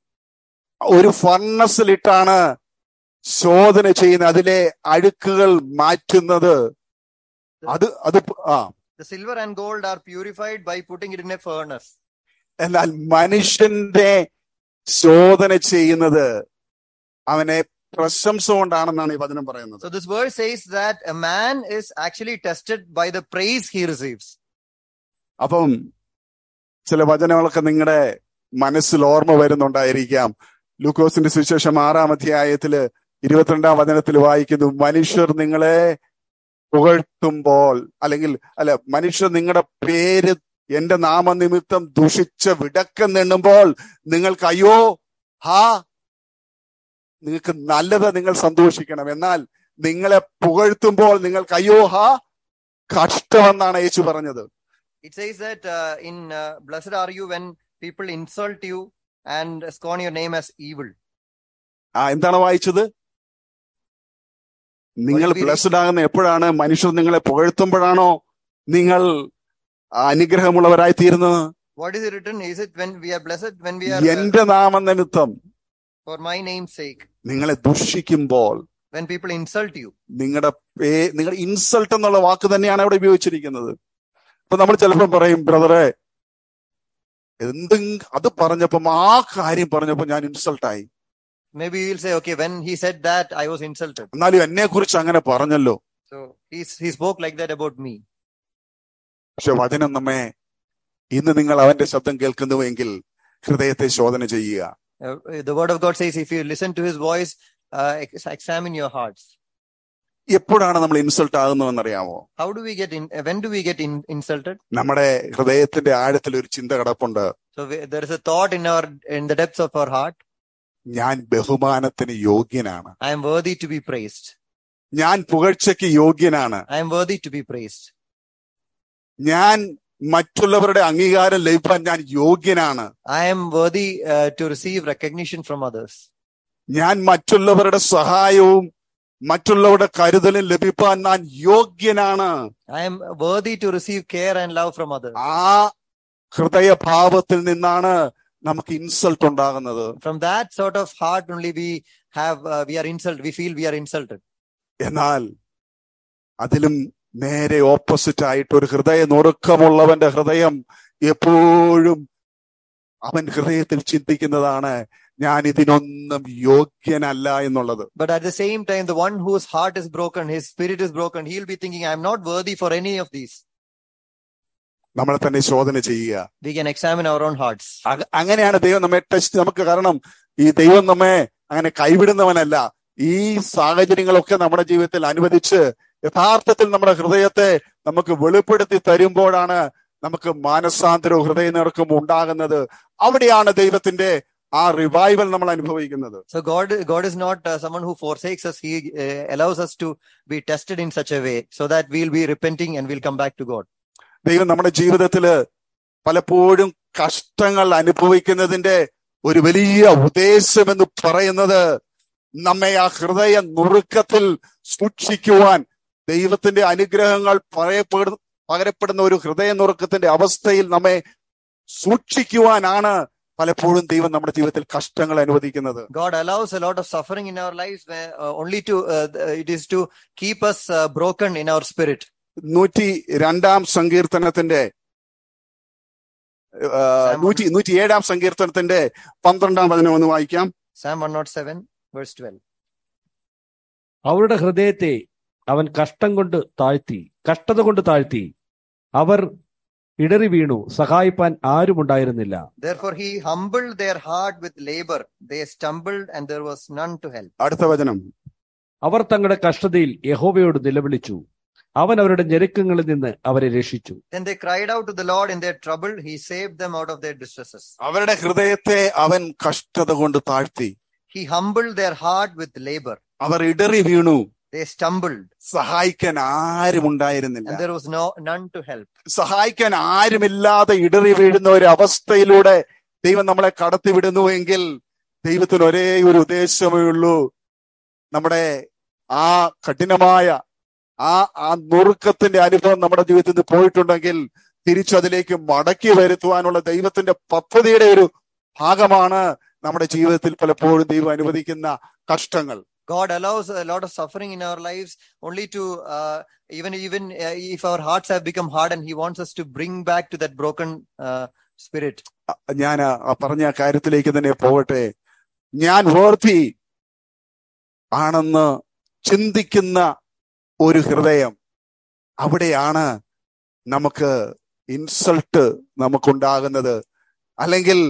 Speaker 2: ഒരു ഫർണസിലിട്ടാണ് ശോധന ചെയ്യുന്നത് അതിലെ അഴുക്കുകൾ മാറ്റുന്നത് അത് അത് ആ
Speaker 3: The silver and gold are purified by putting it in a furnace.
Speaker 2: എന്നാൽ മനുഷ്യന്റെ ശോധന ചെയ്യുന്നത് അവനെ പ്രശംസ കൊണ്ടാണെന്നാണ് ഈ വചനം പറയുന്നത്
Speaker 3: So this verse says that a man is actually tested by the praise he receives.
Speaker 2: അപ്പം ചില വചനങ്ങളൊക്കെ നിങ്ങളുടെ മനസ്സിൽ ഓർമ്മ വരുന്നുണ്ടായിരിക്കാം ലൂക്കോസിന്റെ സുവിശേഷം ആറാം അധ്യായത്തില് ഇരുപത്തിരണ്ടാം വചനത്തിൽ വായിക്കുന്നു മനുഷ്യർ നിങ്ങളെ പുകഴ്ത്തുമ്പോൾ അല്ലെങ്കിൽ അല്ല മനുഷ്യർ നിങ്ങളുടെ പേര് എന്റെ നാമനിമിത്തം ദുഷിച്ച് വിടക്കം നെണ്ണുമ്പോൾ നിങ്ങൾക്ക് അയ്യോ ഹാ നിങ്ങൾക്ക് നല്ലത് നിങ്ങൾ സന്തോഷിക്കണം എന്നാൽ നിങ്ങളെ പുകഴ്ത്തുമ്പോൾ നിങ്ങൾക്ക് അയ്യോ ഹാ കഷ്ടമെന്നാണ് യേശു പറഞ്ഞത്
Speaker 3: It says that uh, in uh, Blessed are you when people insult you and scorn your name as evil.
Speaker 2: ആ എന്താണ് വായിച്ചത് നിങ്ങൾ
Speaker 3: What we read-
Speaker 2: ബ്ലസ്ഡ് ആകുന്ന എപ്പോഴാണ് മനുഷ്യർ നിങ്ങളെ പുകഴ്ത്തുമ്പോഴാണോ നിങ്ങൾ അനുഗ്രഹമുള്ളവരായി തീരുന്നത്
Speaker 3: What is it written? Is it when we are blessed, when we are uh,
Speaker 2: എന്റെ നാമനിമിത്തം
Speaker 3: for my name's sake,
Speaker 2: നിങ്ങളെ ദുഷിക്കുമ്പോൾ
Speaker 3: when people insult you?
Speaker 2: നിങ്ങളുടെ പേ നിങ്ങളുടെ ഇൻസൾട്ട് എന്നുള്ള വാക്ക് തന്നെയാണ് അവിടെ ഉപയോഗിച്ചിരിക്കുന്നത് അപ്പൊ നമ്മൾ ചിലപ്പോൾ പറയും ബ്രദറെ എന്തെങ്കിലും അത് പറഞ്ഞപ്പം ആ കാര്യം പറഞ്ഞപ്പോ ഞാൻ ഇൻസൾട്ടായി
Speaker 3: Maybe you'll say, okay, when he said that, I was insulted.
Speaker 2: എന്നാലും എന്നെ കുറിച്ച് അങ്ങനെ പറഞ്ഞല്ലോ
Speaker 3: So he's, he spoke like that about me.
Speaker 2: പക്ഷെ വചനം നമ്മെ ഇന്ന് നിങ്ങൾ അവന്റെ ശബ്ദം കേൾക്കുന്നുവെങ്കിൽ ഹൃദയത്തെ ശോധന ചെയ്യുക
Speaker 3: Uh, the word of God says, if you listen to his voice, uh, ex- examine your hearts.
Speaker 2: എപ്പോഴാണ് നമ്മൾ ഇൻസൾട്ട് ആകുന്നതെന്നറിയാമോ
Speaker 3: How do we get in? uh, When do we get in, insulted?
Speaker 2: നമ്മുടെ ഹൃദയത്തിന്റെ ആഴത്തിൽ ഒരു ചിന്ത കിടപ്പുണ്ട്
Speaker 3: So we, there is a thought in our in the depths of our heart.
Speaker 2: ഞാൻ ബഹുമാനത്തിന് യോഗ്യനാണ്
Speaker 3: I am worthy to be praised.
Speaker 2: ഞാൻ പുകഴ്ചയ്ക്ക് യോഗ്യനാണ്
Speaker 3: I am worthy to be praised.
Speaker 2: ഞാൻ മറ്റുള്ളവരുടെ അംഗീകാരം ലഭിക്കാൻ ഞാൻ യോഗ്യനാണ്
Speaker 3: I am worthy uh, to receive recognition from others.
Speaker 2: ഞാൻ മറ്റുള്ളവരുടെ സഹായവും മറ്റുള്ളവരുടെ കരുതലും ലഭിക്കാൻ ഞാൻ യോഗ്യനാണ്
Speaker 3: I am worthy to receive care and love from others.
Speaker 2: ആ ഹൃദയഭാവത്തിൽ നിന്നാണ് നമുക്ക് ഇൻസൾട്ട് ഉണ്ടാകുന്നത്
Speaker 3: From that sort of heart only we have uh, we are insulted. We feel we are insulted.
Speaker 2: എന്നാൽ അതിലും നേരെ ഓപ്പോസിറ്റ് ആയിട്ട് ഒരു ഹൃദയ നുറുക്കമുള്ളവന്റെ ഹൃദയം എപ്പോഴും അവൻ ഹൃദയത്തിൽ ചിന്തിക്കുന്നതാണ് ഞാൻ ഇതിനൊന്നും യോഗ്യനല്ല എന്നുള്ളത്
Speaker 3: But at the same time, the one whose heart is broken, his spirit is broken, he'll be thinking, I am not worthy for any of these.
Speaker 2: നമ്മളെ തന്നെ ശോധന ചെയ്യുക
Speaker 3: We can examine our own hearts.
Speaker 2: അ- അങ്ങനെയാണ് ദൈവം നമ്മെ ടെസ്റ്റ് നമുക്ക് കാരണം ഈ ദൈവം നമ്മെ അങ്ങനെ കൈവിടുന്നവനല്ല ഈ സാഹചര്യങ്ങളൊക്കെ നമ്മുടെ ജീവിതത്തിൽ അനുവദിച്ച് യഥാർത്ഥത്തിൽ നമ്മുടെ ഹൃദയത്തെ നമുക്ക് വെളിപ്പെടുത്തി തരുമ്പോഴാണ് നമുക്ക് മാനസാന്തരവും ഹൃദയ നിറക്കും ഉണ്ടാകുന്നത് അവിടെയാണ് ദൈവത്തിന്റെ ആ റിവൈവൽ നമ്മൾ അനുഭവിക്കുന്നത്
Speaker 3: So God, God is not uh, someone who forsakes us. He uh, allows us to be tested in such a way so that we'll be repenting and we'll come back to God.
Speaker 2: ദൈവം നമ്മുടെ ജീവിതത്തില് പലപ്പോഴും കഷ്ടങ്ങൾ അനുഭവിക്കുന്നതിന്റെ ഒരു വലിയ ഉദ്ദേശം എന്ന് പറയുന്നത് നമ്മെ ആ ഹൃദയ നുറുക്കത്തിൽ സൂക്ഷിക്കുവാൻ ദൈവത്തിന്റെ അനുഗ്രഹങ്ങൾ പറയപ്പെടു പകരപ്പെടുന്ന ഒരു ഹൃദയ നുറുക്കത്തിന്റെ അവസ്ഥയിൽ നമ്മെ സൂക്ഷിക്കുവാനാണ് പലപ്പോഴും ദൈവം നമ്മുടെ ജീവിതത്തിൽ കഷ്ടങ്ങൾ അനുവദിക്കുന്നത്
Speaker 3: God allows a lot of suffering in our lives where, uh, only to, uh, it is to keep us uh, broken in our spirit.
Speaker 2: നൂറ്റി രണ്ടാം സങ്കീർത്തനത്തിന്റെ ആ, നൂറ്റി നൂറ്റി ഏഴാം സങ്കീർത്തനത്തിന്റെ പന്ത്രണ്ടാം വചനം ഒന്ന് വായിക്കാം
Speaker 3: Psalm 107, verse 12.
Speaker 1: അവരുടെ ഹൃദയത്തെ അവൻ കഷ്ടം കൊണ്ട് താഴ്ത്തി കഷ്ടത കൊണ്ട് താഴ്ത്തി അവർ ഇടറി വീണു സഹായിപ്പാൻ ആരുമുണ്ടായിരുന്നില്ല
Speaker 3: Therefore, he humbled their heart with labor. They stumbled and there was none to help.
Speaker 2: അടുത്ത വചനം
Speaker 1: അവർ തങ്ങളുടെ കഷ്ടതയിൽ യഹോവയോട് നിലവിളിച്ചു അവൻ അവരുടെ ഞെരുക്കങ്ങളിൽ നിന്ന് അവരെ രക്ഷിച്ചു
Speaker 3: Then they cried out to the Lord in their trouble. He saved them out of their distresses.
Speaker 2: അവരുടെ ഹൃദയത്തെ അവൻ കഷ്ടത കൊണ്ട് താഴ്ത്തി
Speaker 3: He humbled their heart with labor.
Speaker 2: അവർ ഇടറി വീണു
Speaker 3: They stumbled
Speaker 2: സഹായിക്കാൻ ആരും ഉണ്ടായിരുന്നില്ല
Speaker 3: and there was no none to help.
Speaker 2: സഹായിക്കാൻ ആരുമില്ലാതെ ഇടറി വീഴുന്ന ഒരു അവസ്ഥയിലൂടെ ദൈവം നമ്മളെ കടത്തിവിടുന്നുവെങ്കിൽ ദൈവത്തിന് ഒരേ ഒരു ഉദ്ദേശമേ ഉള്ളൂ നമ്മുടെ ആ കഠിനമായ ആ ആ നുറുക്കത്തിന്റെ അനുഭവം നമ്മുടെ ജീവിതത്തിൽ നിന്ന് പോയിട്ടുണ്ടെങ്കിൽ തിരിച്ചതിലേക്ക് മടക്കി വരുത്തുവാനുള്ള ദൈവത്തിന്റെ പദ്ധതിയുടെ ഒരു ഭാഗമാണ് നമ്മുടെ ജീവിതത്തിൽ പലപ്പോഴും ദൈവം അനുവദിക്കുന്ന കഷ്ടങ്ങൾ
Speaker 3: God allows a lot of suffering in our lives only to uh, even even uh, if our hearts have become hardened, He wants us to bring back to that broken uh, spirit.
Speaker 2: ഞാൻ ആ- ആ പറഞ്ഞ ആ കാര്യത്തിലേക്ക് തന്നെ പോകട്ടെ ഞാൻ വേർത്തി ആണെന്ന് ചിന്തിക്കുന്ന ഒരു ഹൃദയം അവിടെയാണ് നമുക്ക് ഇൻസൾട്ട് നമുക്കുണ്ടാകുന്നത് അല്ലെങ്കിൽ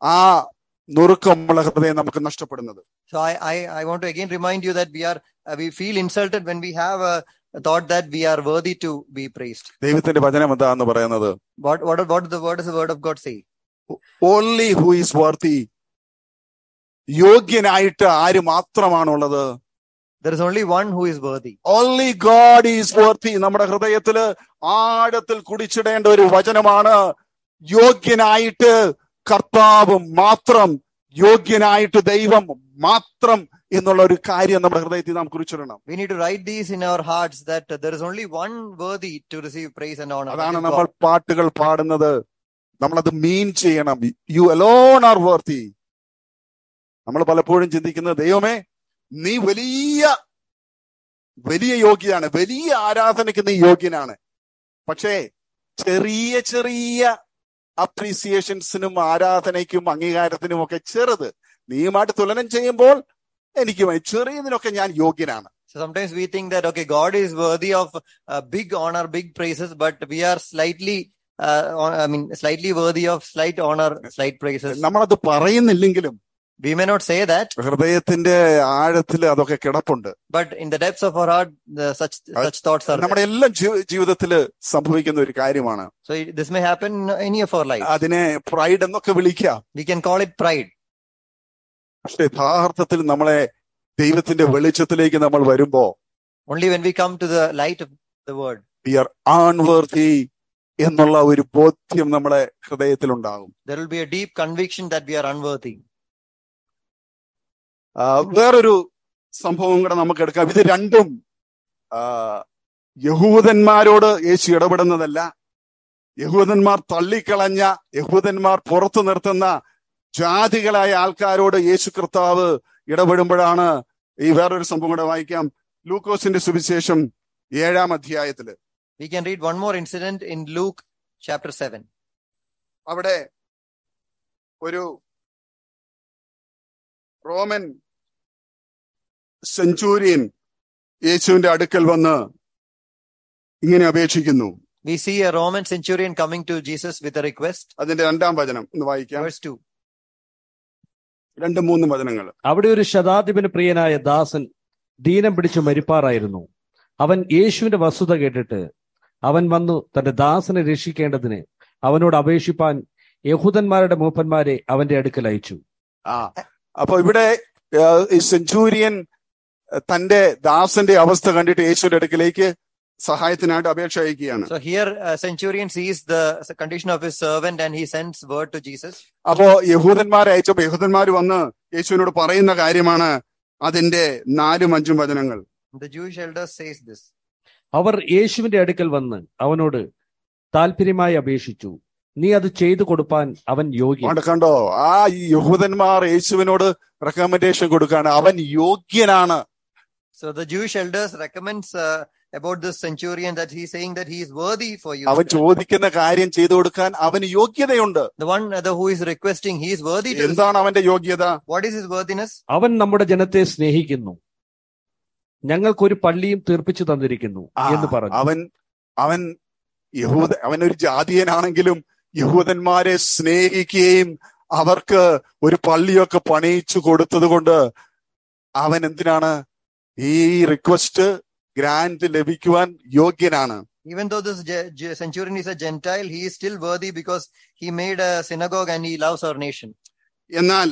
Speaker 2: ആ നുറുക്കമുള്ള ഹൃദയം നമുക്ക് നഷ്ടപ്പെടുന്നത്
Speaker 3: So I, I, I want to again remind you that we are, uh, we feel insulted when we have a, thought that we are worthy to be praised.
Speaker 2: ദൈവത്തിന്റെ വചനം എന്താന്ന് പറയുന്നത്
Speaker 3: What, what, what, the, what does the word of God say?
Speaker 2: Only who is worthy യോഗ്യനായിട്ട് ആര് മാത്രമാണുള്ളത്
Speaker 3: There is only one who is worthy.
Speaker 2: Only God is worthy നമ്മുടെ ഹൃദയത്തില് ആഴത്തിൽ കുടിച്ചിടേണ്ട ഒരു വചനമാണ് യോഗ്യനായിട്ട് കർത്താവ് മാത്രം യോഗ്യനായിട്ട് ദൈവം മാത്രം എന്നുള്ള ഒരു കാര്യം നമ്മുടെ ഹൃദയത്തിൽ നാം കുറിച്ചിടണം
Speaker 3: We need to write these in our hearts that uh, there is only one worthy to receive praise and honor. that
Speaker 2: അതാണ്
Speaker 3: is
Speaker 2: നമ്മൾ
Speaker 3: God.
Speaker 2: പാട്ടുകൾ പാടുന്നത് നമ്മളത് മീൻ ചെയ്യണം യു അലോൺ ആർ വർത്തി നമ്മൾ പലപ്പോഴും ചിന്തിക്കുന്നത് ദൈവമേ നീ വലിയ വലിയ യോഗ്യനാണ് വലിയ ആരാധനയ്ക്ക് നീ യോഗ്യനാണ് പക്ഷേ ചെറിയ ചെറിയ അപ്രീസിയേഷൻസിനും ആരാധനയ്ക്കും അംഗീകാരത്തിനും ഒക്കെ ചെറുത് നീയുമായിട്ട് തുലനം ചെയ്യുമ്പോൾ എനിക്ക് വ- ചെറിയതിനൊക്കെ ഞാൻ യോഗ്യനാണ്
Speaker 3: So sometimes we think that, okay, God is worthy of uh, big honor, big praises, but we are slightly, uh, on- I mean, slightly worthy of slight honor, slight praises.
Speaker 2: നമ്മളത് പറയുന്നില്ലെങ്കിലും
Speaker 3: We may not say that,
Speaker 2: ഹൃദയത്തിന്റെ ആഴത്തിൽ അതൊക്കെ കിടപ്പുണ്ട്
Speaker 3: but in the depths of our heart, the, such, such thoughts are there.
Speaker 2: നമ്മുടെ എല്ലാം ജീ- ജീവിതത്തില് സംഭവിക്കുന്ന ഒരു കാര്യമാണ്
Speaker 3: So it- this may happen in any of our lives.
Speaker 2: അതിനെ പ്രൈഡ് എന്നൊക്കെ വിളിക്കാം
Speaker 3: We can call it pride.
Speaker 2: പക്ഷെ യഥാർത്ഥത്തിൽ നമ്മളെ ദൈവത്തിന്റെ വെളിച്ചത്തിലേക്ക് നമ്മൾ വരുമ്പോ
Speaker 3: Only when we come to the light of the word,
Speaker 2: we are unworthy എന്നുള്ള ഒരു ബോധ്യം നമ്മളെ ഹൃദയത്തിലുണ്ടാകും
Speaker 3: there will be a deep conviction that we are unworthy.
Speaker 2: ആ, വേറൊരു സംഭവം കൂടെ നമുക്ക് എടുക്കാം ഇത് രണ്ടും ആ, യഹൂദന്മാരോട് യേശു ഇടപെടുന്നതല്ല യഹൂദന്മാർ തള്ളിക്കളഞ്ഞ യഹൂദന്മാർ പുറത്തു നിർത്തുന്ന ജാതികളായ ആൾക്കാരോട് യേശു കർത്താവ് ഇടപെടുമ്പോഴാണ് ഈ വേറൊരു സംഭവം കൂടെ വായിക്കാം ലൂക്കോസിന്റെ സുവിശേഷം ഏഴാം അധ്യായത്തില്
Speaker 3: We can read one more incident in Luke chapter 7.
Speaker 2: അവിടെ ഒരു റോമൻ സെഞ്ചൂരിയൻ യേശുവിന്റെ അടുക്കൽ വന്ന് ഇങ്ങനെ അപേക്ഷിക്കുന്നു
Speaker 3: We see a Roman centurion coming to Jesus with a request.
Speaker 2: അതിന്റെ രണ്ടാം വചനം ഒന്ന് വായിക്കാം
Speaker 3: Verse 2.
Speaker 2: രണ്ടും മൂന്നും വചനങ്ങൾ
Speaker 1: അവിടെ ഒരു ശതാധിപന് പ്രിയനായ ദാസൻ ദീനം പിടിച്ച് മരിപ്പാറായിരുന്നു അവൻ യേശുവിന്റെ വസ്തുത കേട്ടിട്ട് അവൻ വന്നു തന്റെ ദാസനെ രക്ഷിക്കേണ്ടതിന് അവനോട് അപേക്ഷിപ്പാൻ യഹൂദന്മാരുടെ മൂപ്പന്മാരെ അവന്റെ അടുക്കൽ അയച്ചു
Speaker 2: ആ അപ്പൊ ഇവിടെ ആ, ഈ സെഞ്ചൂരിയൻ ആ, തന്റെ ദാസന്റെ അവസ്ഥ കണ്ടിട്ട് യേശുവിന്റെ അടുക്കിലേക്ക് സഹായത്തിനായിട്ട് അപേക്ഷ അയക്കുകയാണ്
Speaker 3: So here, uh, centurion sees the condition of his servant and he sends word to Jesus.
Speaker 2: അപ്പോ യഹൂദന്മാരെ അയച്ചപ്പോ യഹൂദന്മാർ വന്ന് യേശുവിനോട് പറയുന്ന കാര്യമാണ് അതിന്റെ നാലും അഞ്ചും വചനങ്ങൾ
Speaker 3: The Jewish elder says this.
Speaker 1: അവർ യേശുവിന്റെ അടുക്കൽ വന്ന് അവനോട് താല്പര്യമായി അപേക്ഷിച്ചു നീ അത് ചെയ്തു കൊടുപ്പാൻ അവൻ യോഗ്യൻ
Speaker 2: അവിടെ കണ്ടോ ആ ഈ യഹൂദന്മാർ യേശുവിനോട് റെക്കമെൻഡേഷൻ കൊടുക്കാണ് അവൻ യോഗ്യനാണ്
Speaker 3: So the Jewish elders recommends uh, about this centurion that he's saying that he is worthy for you.
Speaker 2: അവൻ ചോദിക്കുന്ന കാര്യം ചെയ്തു കൊടുക്കാൻ അവന് യോഗ്യതയുണ്ട്
Speaker 3: The one uh, the, who is requesting, he is worthy to.
Speaker 2: എന്താണ് അവന്റെ യോഗ്യത
Speaker 3: What is his worthiness?
Speaker 1: അവൻ നമ്മുടെ ജനത്തെ സ്നേഹിക്കുന്നു ഞങ്ങൾക്കൊരു പള്ളിയും തീർപ്പിച്ചു തന്നിരിക്കുന്നു
Speaker 2: ആ,
Speaker 1: എന്ന് പറഞ്ഞു
Speaker 2: അവൻ അവൻ യഹൂദ അവൻ ഒരു ജാതീയനാണെങ്കിലും യഹൂദന്മാരെ സ്നേഹിക്കുകയും അവർക്ക് ഒരു പള്ളിയൊക്കെ പണിയിച്ചു കൊടുത്തത് കൊണ്ട് അവൻ എന്തിനാണ് ഈ റിക്വസ്റ്റ് ഗ്രാൻഡ് ലഭിക്കുവാൻ യോഗ്യനാണ്
Speaker 3: Even though this ge- ge- centurion is a Gentile, he is still worthy because he made a synagogue and he loves our nation.
Speaker 2: എന്നാൽ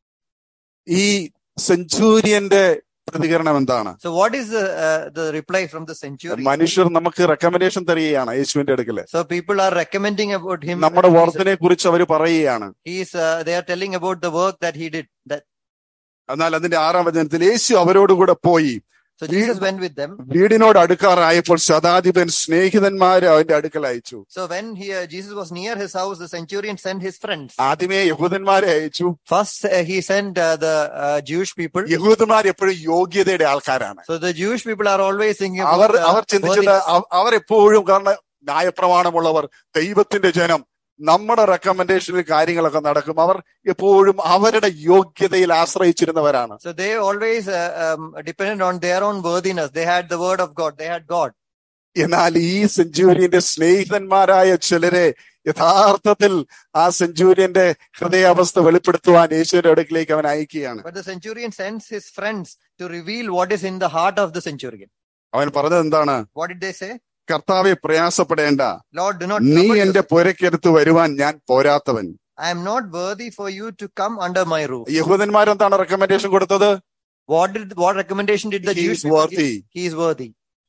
Speaker 2: ഈ സെഞ്ചൂരിയന്റെ പ്രതികരണം എന്താണ്
Speaker 3: So what is the, uh, the reply from the centurion?
Speaker 2: മനുഷ്യർ നമുക്ക് റെക്കമെൻഡേഷൻ തരികയാണ് യേശുവിന്റെ അടുക്കല്
Speaker 3: So people are recommending about him.
Speaker 2: നമ്മുടെ
Speaker 3: Jesus.
Speaker 2: വർദ്ധനെ കുറിച്ച് അവർ പറയുകയാണ്
Speaker 3: He is, uh, they are telling about the work that he did. That
Speaker 2: എന്നാൽ അതിന്റെ ആറാം വചനത്തിൽ യേശു അവരോടുകൂടെ പോയി
Speaker 3: so Jesus went with them.
Speaker 2: വീടിനോട് അടുക്കാറായപ്പോൾ ശതാധിപൻ സ്നേഹിതന്മാരെ അവന്റെ അടുക്കൽ അയച്ചു
Speaker 3: So when he, uh, Jesus was near his house, the centurion sent his friends.
Speaker 2: ആദ്യമേ യഹൂദന്മാരെ അയച്ചു
Speaker 3: First, uh, he sent uh, the uh, Jewish people.
Speaker 2: യഹൂദന്മാർ എപ്പോഴും യോഗ്യതയുടെ ആൾക്കാരാണ്
Speaker 3: So the Jewish people are always thinking
Speaker 2: our
Speaker 3: about
Speaker 2: our
Speaker 3: uh,
Speaker 2: ചിന്തിച്ചത്
Speaker 3: worthiness.
Speaker 2: അവ- അവർ എപ്പോഴും കാരണം ന്യായപ്രമാണമുള്ളവർ ദൈവത്തിന്റെ ജനം നമ്മുടെ റെക്കമെൻഡേഷനിൽ കാര്യങ്ങളൊക്കെ നടക്കും അവർ എപ്പോഴും അവരുടെ യോഗ്യതയിൽ ആശ്രയിച്ചിരുന്നവരാണ്
Speaker 3: So they always uh, um, depended on their own worthiness. They had the word of God. They had God.
Speaker 2: എന്നാൽ ഈ സെഞ്ചുറിയന്റെ സ്നേഹിതന്മാരായ ചിലരെ യഥാർത്ഥത്തിൽ ആ സെഞ്ചൂരിയന്റെ ഹൃദയാവസ്ഥ വെളിപ്പെടുത്തുവാൻ യേശുവിന്റെ അടുക്കിലേക്ക് അവൻ അയക്കുകയാണ്
Speaker 3: But the centurion sends his friends to reveal what is in the heart of the centurion.
Speaker 2: അവൻ പറഞ്ഞത് എന്താണ്
Speaker 3: What did they say?
Speaker 2: കർത്താവെ പ്രയാസപ്പെടേണ്ട
Speaker 3: Lord, do not
Speaker 2: നീ
Speaker 3: trouble
Speaker 2: എന്റെ
Speaker 3: yourself.
Speaker 2: പുരക്കരുത്ത് വരുവാൻ ഞാൻ പോരാത്തവൻ
Speaker 3: I am not worthy for you to come under my roof.
Speaker 2: യഹൂദന്മാരെന്താണ് റെക്കമെൻഡേഷൻ കൊടുത്തത്
Speaker 3: What did what recommendation did the
Speaker 2: He
Speaker 3: Jews
Speaker 2: is
Speaker 3: people
Speaker 2: worthy.
Speaker 3: give? He is worthy.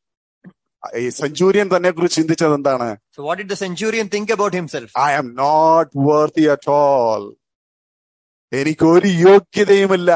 Speaker 2: ഈ സെഞ്ചൂരിയൻ തന്നെ കുറിച്ച് ചിന്തിച്ചത് എന്താണ്
Speaker 3: So what did the centurion think about himself?
Speaker 2: I am not worthy at all എനിക്കൊരു യോഗ്യതയുമില്ല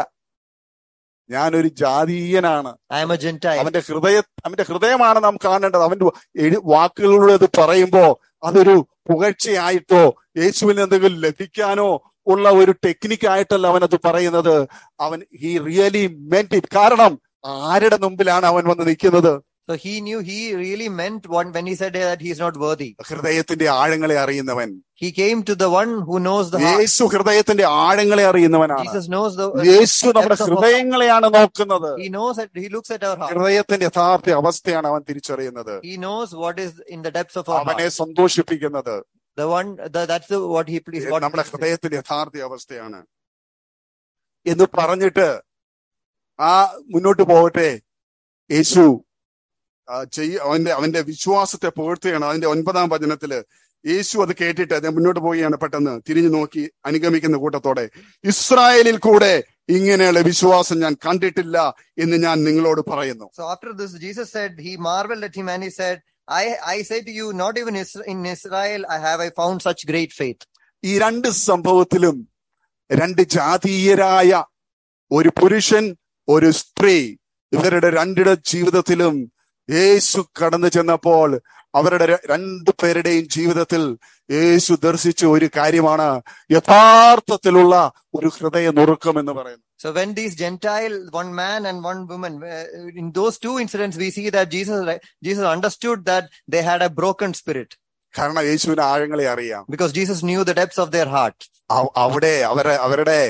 Speaker 2: ഞാനൊരു ജാതീയനാണ്
Speaker 3: I am a Gentile.
Speaker 2: അവന്റെ ഹൃദയ അവന്റെ ഹൃദയമാണ് നാം കാണേണ്ടത് അവന്റെ എഴു- വാക്കുകളിലൂടെ അത് പറയുമ്പോ അതൊരു പുകഴ്ചയായിട്ടോ യേശുവിന് എന്തെങ്കിലും ലഭിക്കാനോ ഉള്ള ഒരു ടെക്നിക്കായിട്ടല്ല അവൻ അത് പറയുന്നത് അവൻ ഹി റിയലി മെന്റ് ഇറ്റ് കാരണം ആരുടെ മുമ്പിലാണ് അവൻ വന്ന് നിൽക്കുന്നത്
Speaker 3: So he knew he really meant what when he said that he is not worthy.
Speaker 2: ഹൃദയത്തിന്റെ ആഴങ്ങളെ അറിയുന്നവൻ
Speaker 3: He came to the one who knows the heart.
Speaker 2: യേശു ഹൃദയത്തിന്റെ ആഴങ്ങളെ അറിയുന്നവനാണ്
Speaker 3: Jesus knows the
Speaker 2: യേശു നമ്മുടെ
Speaker 3: depths of our-
Speaker 2: ഹൃദയങ്ങളെയാണ് നോക്കുന്നത്
Speaker 3: he knows that he looks at our heart.
Speaker 2: ഹൃദയത്തിന്റെ യഥാർത്ഥ അവസ്ഥയാണ് അവൻ തിരിച്ചറിയുന്നത്
Speaker 3: He knows what is in the depths of our
Speaker 2: അവനെ
Speaker 3: heart.
Speaker 2: സന്തോഷിപ്പിക്കുന്നത്
Speaker 3: The one the, that's the what he please what
Speaker 2: നമ്മുടെ
Speaker 3: pleases him.
Speaker 2: ഹൃദയത്തിന്റെ യഥാർത്ഥ അവസ്ഥയാണ് എന്ന് പറഞ്ഞിട്ട് ആ മുന്നോട്ട് പോകട്ടെ യേശു ആ, ചെയ്യ അവന്റെ അവന്റെ വിശ്വാസത്തെ പുകഴ്ത്തുകയാണ് അതിന്റെ ഒൻപതാം വചനത്തില് യേശു അത് കേട്ടിട്ട് അത് മുന്നോട്ട് പോവുകയാണ് പെട്ടെന്ന് തിരിഞ്ഞു നോക്കി അനുഗമിക്കുന്ന കൂട്ടത്തോടെ ഇസ്രായേലിൽ കൂടെ ഇങ്ങനെയുള്ള വിശ്വാസം ഞാൻ കണ്ടിട്ടില്ല എന്ന് ഞാൻ നിങ്ങളോട് പറയുന്നു
Speaker 3: So after this, Jesus said, he marveled at him and he said, I, I say to you, not even Is- in Israel I have I found such great faith.
Speaker 2: ഈ രണ്ട് സംഭവത്തിലും രണ്ട് ജാതീയരായ ഒരു പുരുഷൻ ഒരു സ്ത്രീ ഇവരുടെ രണ്ടിട ജീവിതത്തിലും യേശു കടന്നു ചെന്നപ്പോൾ അവരുടെ ര- രണ്ടു പേരുടെയും ജീവിതത്തിൽ യേശു ദർശിച്ച ഒരു കാര്യമാണ് യഥാർത്ഥത്തിലുള്ള ഒരു ഹൃദയ നുറുക്കം എന്ന് പറയുന്നത്
Speaker 3: So when these Gentile, one man and one woman, uh, in those two incidents, we see that Jesus, Jesus understood that they had a broken spirit
Speaker 2: കാരണം യേശുവിന് ആഴങ്ങളെ അറിയാം
Speaker 3: because Jesus knew the depths of their heart.
Speaker 2: അവ- അവിടെ അവരെ അവരുടെ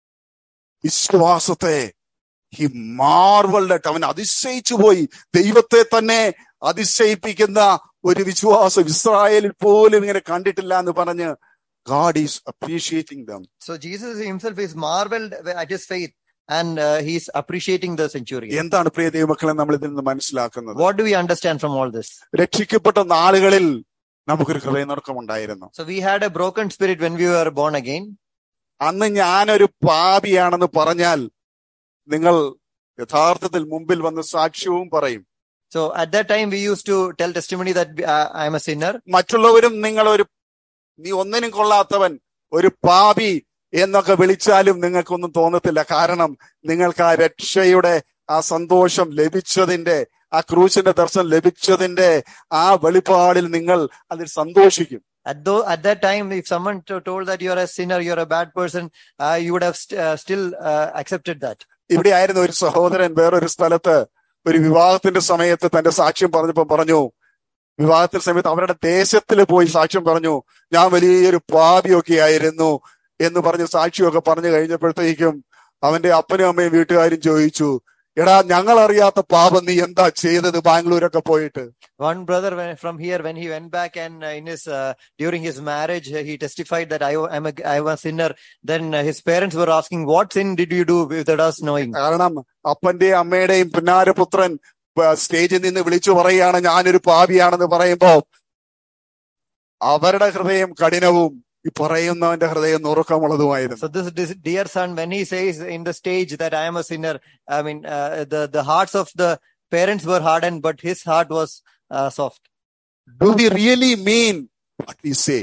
Speaker 2: വിശ്വാസത്തെ ഹി മാർവൽഡ് അവൻ അതിശയിച്ചു പോയി ദൈവത്തെ തന്നെ അതിശയിപ്പിക്കുന്ന ഒരു വിശ്വാസം ഇസ്രായേലിൽ പോലും ഇങ്ങനെ കണ്ടിട്ടില്ല എന്ന് പറഞ്ഞ് God is appreciating them
Speaker 3: So Jesus himself is marveled at his faith and uh, he's appreciating the centurion.
Speaker 2: എന്താണ് പ്രിയ ദൈവമക്കളെ നമ്മൾ ഇതിൽ നിന്ന് മനസ്സിലാക്കുന്നത്
Speaker 3: What do we understand from all this?
Speaker 2: രക്ഷിക്കപ്പെട്ട നാളുകളിൽ നമുക്കൊരു ഹൃദയനുറക്കം ഉണ്ടായിരുന്നു
Speaker 3: So we had a broken spirit when we were born again.
Speaker 2: അന്ന് ഞാനൊരു പാപിയാണെന്ന് പറഞ്ഞാൽ നിങ്ങൾ യഥാർത്ഥത്തിൽ മുമ്പിൽ വന്ന് സാക്ഷ്യവും പറയും
Speaker 3: So at that time, we used to tell testimony that uh, I am a sinner.
Speaker 2: മറ്റുള്ളവരും നിങ്ങൾ ഒരു നീ ഒന്നിനും കൊള്ളാത്തവൻ ഒരു പാപി എന്നൊക്കെ വിളിച്ചാലും നിങ്ങൾക്കൊന്നും തോന്നത്തില്ല കാരണം നിങ്ങൾക്ക് ആ രക്ഷയുടെ ആ സന്തോഷം ലഭിച്ചതിന്റെ ആ ക്രൂശിന്റെ ദർശനം ലഭിച്ചതിന്റെ ആ വെളിപ്പാടിൽ നിങ്ങൾ അതിൽ സന്തോഷിക്കും
Speaker 3: At, though, at that time, if someone to- told that you're a sinner, you're a bad person, uh, you would have st- uh, still uh, accepted that.
Speaker 2: ഇവിടെ ആയിരുന്നു ഒരു സഹോദരൻ വേറൊരു സ്ഥലത്ത് ഒരു വിവാഹത്തിന്റെ സമയത്ത് തന്റെ സാക്ഷ്യം പറഞ്ഞപ്പോ പറഞ്ഞു വിവാഹത്തിന്റെ സമയത്ത് അവരുടെ ദേശത്തിൽ പോയി സാക്ഷ്യം പറഞ്ഞു ഞാൻ വലിയൊരു പാപിയൊക്കെ ആയിരുന്നു എന്ന് പറഞ്ഞ് സാക്ഷിയൊക്കെ പറഞ്ഞു കഴിഞ്ഞപ്പോഴത്തേക്കും അവന്റെ അപ്പനും അമ്മയും വീട്ടുകാരും ചോദിച്ചു എടാ ഞങ്ങൾ അറിയാത്ത പാപം നീ എന്താ ചെയ്തത് ബാംഗ്ലൂരൊക്കെ പോയിട്ട്
Speaker 3: One brother when, from here, when he went back and uh, in his uh, during his marriage, uh, he testified that I am a I am a sinner. Then uh, his parents were asking, "What sin did you do without us knowing?"
Speaker 2: കാരണം അപ്പന്റെയും അമ്മയുടെയും പുന്നാരപുത്രൻ പ- സ്റ്റേജിൽ നിന്ന് വിളിച്ചു പറയുകയാണ് ഞാനൊരു പാപിയാണെന്ന് പറയുമ്പോ അവരുടെ ഹൃദയം കഠിനവും ഈ പറയുന്നവന്റെ ഹൃദയം നുറുക്കമുള്ളതുമായിരുന്നു
Speaker 3: So this, this dear son, when he says in the stage that I am a sinner, I mean uh, the the hearts of the parents were hardened, but his heart was uh, soft.
Speaker 2: Do we really mean what we say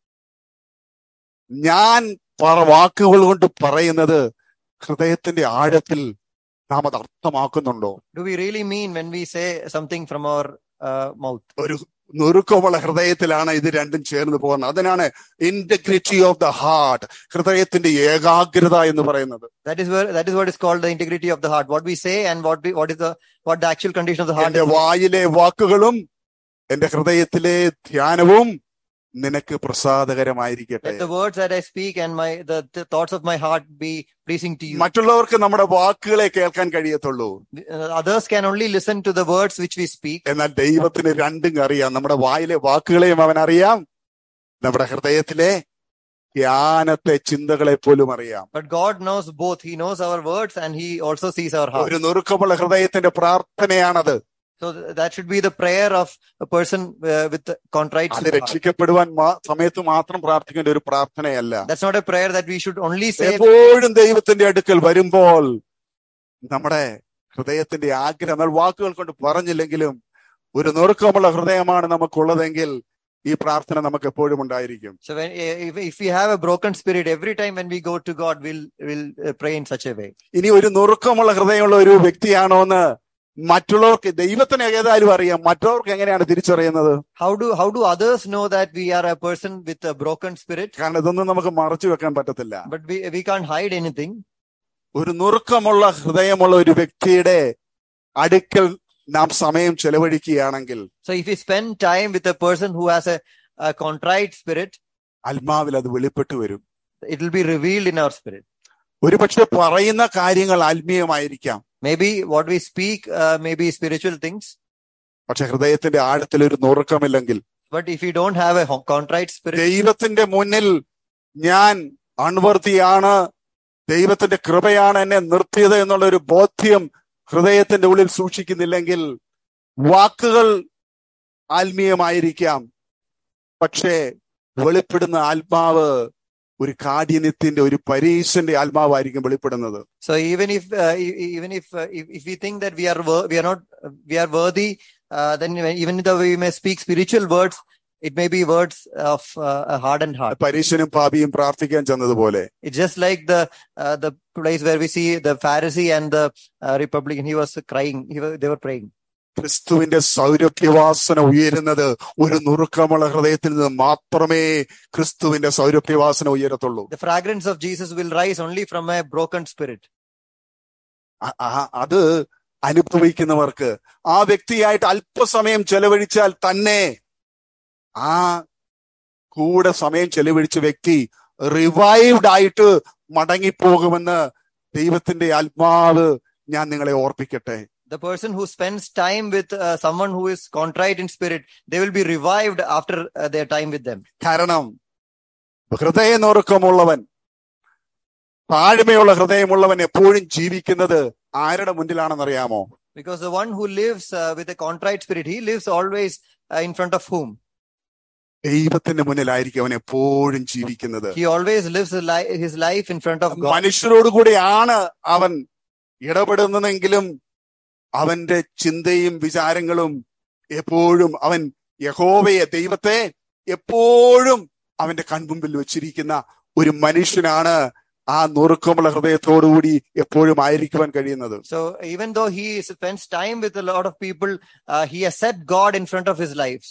Speaker 2: ഞാൻ പറ- വാക്കുകൾ കൊണ്ട് പറയുന്നത് ഹൃദയത്തിന്റെ ആഴത്തിൽ നാം അത് അർത്ഥമാക്കുന്നുണ്ടോ
Speaker 3: Do we really mean when we say something from our uh, mouth?
Speaker 2: ഒരു നുറുക്കമുള്ള ഹൃദയത്തിലാണ് ഇത് രണ്ടും ചേർന്ന് പോകുന്നത് അതിനാണ് ഇന്റഗ്രിറ്റി ഓഫ് ദ ഹാർട്ട് ഹൃദയത്തിന്റെ ഏകാഗ്രത എന്ന് പറയുന്നത്
Speaker 3: That is where that is what is called the integrity of the heart. What we say and what we what is the what the actual condition of the heart
Speaker 2: എന്റെ
Speaker 3: is.
Speaker 2: വായിലെ വാക്കുകളും എന്റെ ഹൃദയത്തിലെ ധ്യാനവും നിനക്ക് പ്രസാദകരമായിരിക്കട്ടെ
Speaker 3: Let the words that I speak and my the, the thoughts of my heart be pleasing to you.
Speaker 2: മറ്റുള്ളവർക്ക് നമ്മുടെ വാക്കുകളെ കേൾക്കാൻ കഴിയത്തുള്ളൂ
Speaker 3: Uh, others can only listen to the words which we speak.
Speaker 2: എന്നാൽ ദൈവത്തിന് രണ്ടും അറിയാം നമ്മുടെ വായിലെ വാക്കുകളെയും അവൻ അറിയാം നമ്മുടെ ഹൃദയത്തിലെ ധ്യാനത്തെ ചിന്തകളെ പോലും അറിയാം
Speaker 3: But God knows both. He knows our words and He also sees our heart.
Speaker 2: ഒരു നുറുക്കമുള്ള ഹൃദയത്തിന്റെ പ്രാർത്ഥനയാണത്
Speaker 3: So th- that should be the prayer of a person uh, with contrite
Speaker 2: അത്
Speaker 3: heart.
Speaker 2: രക്ഷിക്കപ്പെടുവാൻ മാ- സമയത്ത് മാത്രം പ്രാർത്ഥിക്കേണ്ട ഒരു പ്രാർത്ഥനയല്ല
Speaker 3: That's not a prayer that we should only say.
Speaker 2: എപ്പോഴും ദൈവത്തിന്റെ അടുക്കൽ വരുമ്പോൾ നമ്മുടെ ഹൃദയത്തിന്റെ ആഗ്രഹം നമ്മൾ വാക്കുകൾ കൊണ്ട് പറഞ്ഞില്ലെങ്കിലും ഒരു നുറുക്കമുള്ള ഹൃദയമാണ് നമുക്കുള്ളതെങ്കിൽ ഈ പ്രാർത്ഥന നമുക്ക് എപ്പോഴും ഉണ്ടായിരിക്കും
Speaker 3: So when if, if we have a broken spirit, every time when we go to God, we'll we'll uh, pray in such a way.
Speaker 2: ഇനി ഒരു നുറുക്കമുള്ള ഹൃദയമുള്ള ഒരു വ്യക്തിയാണോ എന്ന് മറ്റുള്ളവർക്ക് ദൈവത്തിന് ഏതായാലും അറിയാം മറ്റുള്ളവർക്ക് എങ്ങനെയാണ് തിരിച്ചറിയുന്നത്
Speaker 3: How do how do others know that we are a person with a broken spirit?
Speaker 2: കാരണം ഇതൊന്നും നമുക്ക് മറച്ചു വെക്കാൻ പറ്റത്തില്ല
Speaker 3: But we we can't hide anything.
Speaker 2: ഒരു നുറുക്കമുള്ള ഹൃദയമുള്ള ഒരു വ്യക്തിയുടെ അടുക്കൽ നാം സമയം ചെലവഴിക്കുകയാണെങ്കിൽ
Speaker 3: So if we spend time with a person who has a, a contrite spirit,
Speaker 2: ആത്മാവിൽ അത് വെളിപ്പെട്ടു വരും
Speaker 3: it will be revealed in our spirit.
Speaker 2: ഒരുപക്ഷെ പറയുന്ന കാര്യങ്ങൾ ആത്മീയമായിരിക്കാം
Speaker 3: Maybe what we speak uh, may be spiritual things,
Speaker 2: പക്ഷെ ഹൃദയത്തിന്റെ ആഴത്തിൽ ഒരു നുറുക്കമില്ലെങ്കിൽ
Speaker 3: but if we don't have a ho- contrite spirit,
Speaker 2: ദൈവത്തിന്റെ മുന്നിൽ ഞാൻ അൺവർത്തിയാണ് ദൈവത്തിന്റെ കൃപയാണ് എന്നെ നിർത്തിയത് എന്നുള്ള ഒരു ബോധ്യം ഹൃദയത്തിന്റെ ഉള്ളിൽ സൂക്ഷിക്കുന്നില്ലെങ്കിൽ വാക്കുകൾ ആത്മീയമായിരിക്കാം പക്ഷേ വെളിപ്പെടുന്ന ആത്മാവ് ഒരു കാഠിന്യത്തിന്റെ ഒരു പരീശന്റെ ആത്മാവായിരിക്കും വെളിപ്പെടുന്നത്
Speaker 3: so even if uh, e- e- even if, uh, if if we think that we are wor- we are not we are worthy, uh, then even though we may speak spiritual words, it may be words of uh, a hardened heart.
Speaker 2: പരീശനും പാപിയും പ്രാർത്ഥിക്കാൻ ചെന്നതുപോലെ
Speaker 3: It's just like the uh, the place where we see the Pharisee and the uh, Republican. He was crying. He was, they were praying.
Speaker 2: ക്രിസ്തുവിന്റെ സൗരഭ്യവാസന ഉയരുന്നത് ഒരു നുറുക്കമുള്ള ഹൃദയത്തിൽ നിന്ന് മാത്രമേ ക്രിസ്തുവിന്റെ സൗരഭ്യവാസന ഉയരത്തുള്ളൂ
Speaker 3: The fragrance of Jesus will rise only from a broken spirit.
Speaker 2: അ- ആ- അത് അനുഭവിക്കുന്നവർക്ക് ആ വ്യക്തിയായിട്ട് അല്പസമയം ചെലവഴിച്ചാൽ തന്നെ ആ കൂടെ സമയം ചെലവഴിച്ച വ്യക്തി റിവൈവ്ഡ് ആയിട്ട് മടങ്ങിപ്പോകുമെന്ന് ദൈവത്തിന്റെ ആത്മാവ് ഞാൻ നിങ്ങളെ ഓർപ്പിക്കട്ടെ
Speaker 3: The person who spends time with uh, someone who is contrite in spirit, they will be revived after uh, their time with them.
Speaker 2: കാരണം ഹൃദയനുറുക്കമുള്ളവൻ താഴ്മയുള്ള ഹൃദയമുള്ളവൻ എപ്പോഴും ജീവിക്കുന്നത് ആരുടെ മുന്നിലാണെന്നറിയാമോ
Speaker 3: Because the one who lives uh, with a contrite spirit, he lives always uh, in front of whom?
Speaker 2: ദൈവത്തിന്റെ മുന്നിലായിരിക്കും അവൻ എപ്പോഴും ജീവിക്കുന്നത്
Speaker 3: He always lives his, li- his life in front of God.
Speaker 2: മനുഷ്യരോട് കൂടിയാണ് അവൻ ഇടപെടുന്നതെങ്കിലും അവന്റെ ചിന്തയും വിചാരങ്ങളും എപ്പോഴും അവൻ യഹോവയെ ദൈവത്തെ എപ്പോഴും അവന്റെ കൺമുമ്പിൽ വെച്ചിരിക്കുന്ന ഒരു മനുഷ്യനാണ് ആ നുറുക്കമുള്ള ഹൃദയത്തോടുകൂടി എപ്പോഴും ആയിരിക്കുവാൻ കഴിയുന്നത്
Speaker 3: So even though he spends time with a lot of people, uh, he has set God in front of his lives.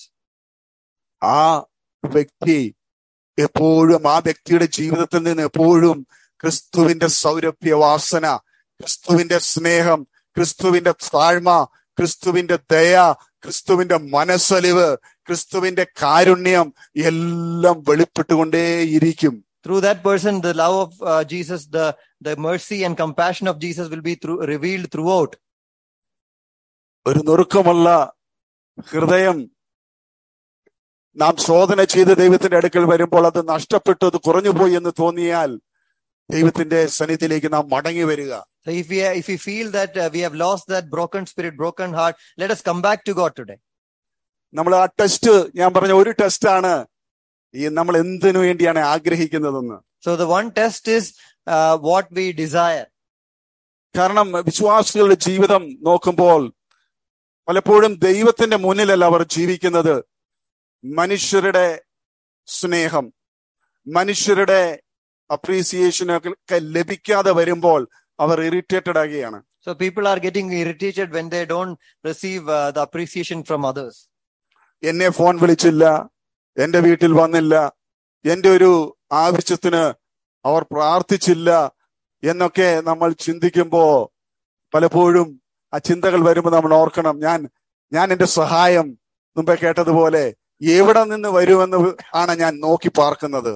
Speaker 2: ആ വ്യക്തി എപ്പോഴും ആ വ്യക്തിയുടെ ജീവിതത്തിൽ നിന്ന് എപ്പോഴും ക്രിസ്തുവിന്റെ സൗരഭ്യവാസന ക്രിസ്തുവിന്റെ സ്നേഹം ക്രിസ്തുവിന്റെ താഴ്മ ക്രിസ്തുവിന്റെ ദയ ക്രിസ്തുവിന്റെ മനസ്സലിവ് ക്രിസ്തുവിന്റെ കാരുണ്യം എല്ലാം വെളിപ്പെട്ടുകൊണ്ടേയിരിക്കും
Speaker 3: Through that person, the love of uh, Jesus, the, the mercy and compassion of Jesus will be through, revealed throughout.
Speaker 2: ഒരു നുറുക്കമുള്ള ഹൃദയം നാം ശോധന ചെയ്ത് ദൈവത്തിന്റെ അടുക്കൽ വരുമ്പോൾ അത് നഷ്ടപ്പെട്ടു അത് കുറഞ്ഞുപോയി എന്ന് തോന്നിയാൽ ദൈവത്തിന്റെ സന്നിധിയിലേക്ക് നാം മടങ്ങി വരിക
Speaker 3: So if we if we feel that uh, we have lost that broken spirit, broken heart, let us come back to God today.
Speaker 2: നമ്മൾ ആ ടെസ്റ്റ് ഞാൻ പറഞ്ഞ ഒരു ടെസ്റ്റാണ് ഈ നമ്മൾ എന്തിനു വേണ്ടിയാണ് ആഗ്രഹിക്കുന്നതെന്ന്
Speaker 3: So the one test is uh, what we desire.
Speaker 2: കാരണം വിശ്വാസികളുടെ ജീവിതം നോക്കുമ്പോൾ പലപ്പോഴും ദൈവത്തിന്റെ മുന്നിലല്ല അവർ ജീവിക്കുന്നത് മനുഷ്യരുടെ സ്നേഹം മനുഷ്യരുടെ അപ്രീസിയേഷൻ ഒക്കെ ലഭിക്കാതെ വരുമ്പോൾ അവർ ഇറിറ്റേറ്റഡ് ആകുകയാണ്
Speaker 3: So people are getting irritated when they don't receive uh, the appreciation from others.
Speaker 2: എന്നെ ഫോൺ വിളിച്ചില്ല എന്റെ വീട്ടിൽ വന്നില്ല എന്റെ ഒരു ആവശ്യത്തിന് അവർ പ്രാർത്ഥിച്ചില്ല എന്നൊക്കെ നമ്മൾ ചിന്തിക്കുമ്പോ പലപ്പോഴും ആ ചിന്തകൾ വരുമ്പോൾ നമ്മൾ ഓർക്കണം ഞാൻ ഞാൻ എന്റെ സഹായം മുമ്പേ കേട്ടതുപോലെ എവിടെ നിന്ന് വരുമെന്ന് ആണ് ഞാൻ നോക്കി പാർക്കുന്നത്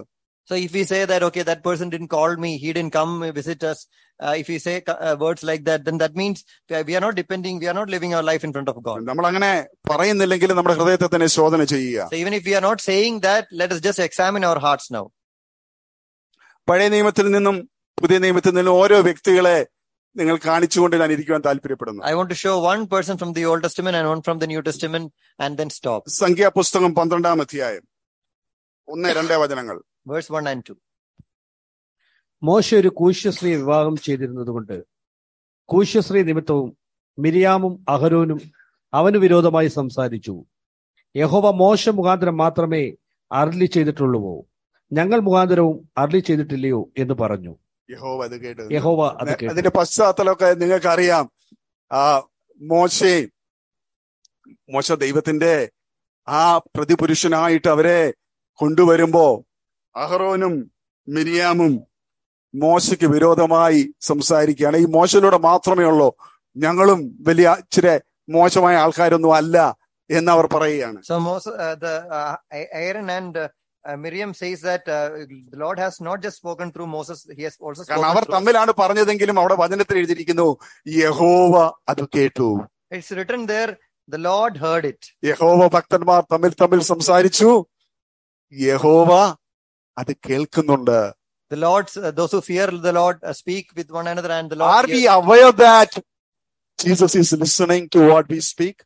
Speaker 3: So if we say that, okay, that person didn't call me, he didn't come visit us, uh, if we say uh, words like that, then that means we are not depending, we are not living our life in front of God.
Speaker 2: നമ്മൾ അങ്ങനെ പറയുന്നില്ലെങ്കിൽ നമ്മുടെ ഹൃദയത്തെ തന്നെ ശോധന ചെയ്യുക
Speaker 3: So even if we are not saying that, let us just examine our hearts now.
Speaker 2: പഴയ നിയമത്തിൽ നിന്നും പുതിയ നിയമത്തിൽ നിന്നും ഓരോ വ്യക്തികളെ നിങ്ങൾ കാണിച്ചുകൊണ്ട് ഞാൻ ഇരിക്കുവാൻ താല്പര്യപ്പെടുന്നു
Speaker 3: I want to show one person from the Old Testament and one from the New Testament and then stop.
Speaker 2: സംഖ്യാപുസ്തകം പന്ത്രണ്ടാം അധ്യായം ഒന്ന് രണ്ടേ വചനങ്ങൾ
Speaker 3: Verse 1 and 2.
Speaker 1: മോശ ഒരു കൂശ്യസ്ത്രീയെ വിവാഹം ചെയ്തിരുന്നതുകൊണ്ട് കൂശ്യസ്ത്രീ നിമിത്തവും മിരിയാമും അഹരോനും അവന് വിരോധമായി സംസാരിച്ചു യഹോവ മോശ മുഖാന്തരം മാത്രമേ അരളി ചെയ്തിട്ടുള്ളുവോ ഞങ്ങൾ മുഖാന്തരവും അരളി ചെയ്തിട്ടില്ലയോ എന്ന് പറഞ്ഞു
Speaker 2: യഹോവ അത് കേട്ട്
Speaker 1: യഹോവ അത് കേട്ടു
Speaker 2: അതിന്റെ പശ്ചാത്തലമൊക്കെ നിങ്ങൾക്ക് അറിയാം ആ മോശെ മോശ ദൈവത്തിന്റെ ആ പ്രതിപുരുഷനായിട്ട് അവരെ കൊണ്ടുവരുമ്പോ അഹറോനും മിരിയാമും മോശയ്ക്ക് വിരോധമായി സംസാരിക്കുകയാണ് ഈ മോശയിലൂടെ മാത്രമേ ഉള്ളൂ ഞങ്ങളും വലിയ ഇച്ചിരി മോശമായ ആൾക്കാരൊന്നും അല്ല എന്ന് അവർ പറയുകയാണ്
Speaker 3: So Moses, uh, the uh, Aaron and uh, uh, Miriam says that uh, the Lord has not just spoken through Moses, he has also
Speaker 2: കാരണം അവർ
Speaker 3: spoken through.
Speaker 2: തമ്മിലാണ് പറഞ്ഞതെങ്കിലും അവിടെ വചനത്തിൽ എഴുതിയിരിക്കുന്നു യഹോവ അത് കേട്ടു
Speaker 3: It's written there, the Lord heard it.
Speaker 2: യഹോവ ഭക്തന്മാർ തമ്മിൽ തമ്മിൽ സംസാരിച്ചു യഹോവ അത് കേൾക്കുന്നുണ്ട്
Speaker 3: The Lord, uh, those who fear the Lord uh, speak with one another and the Lord
Speaker 2: are we
Speaker 3: hears.
Speaker 2: Aware that Jesus is listening to what we speak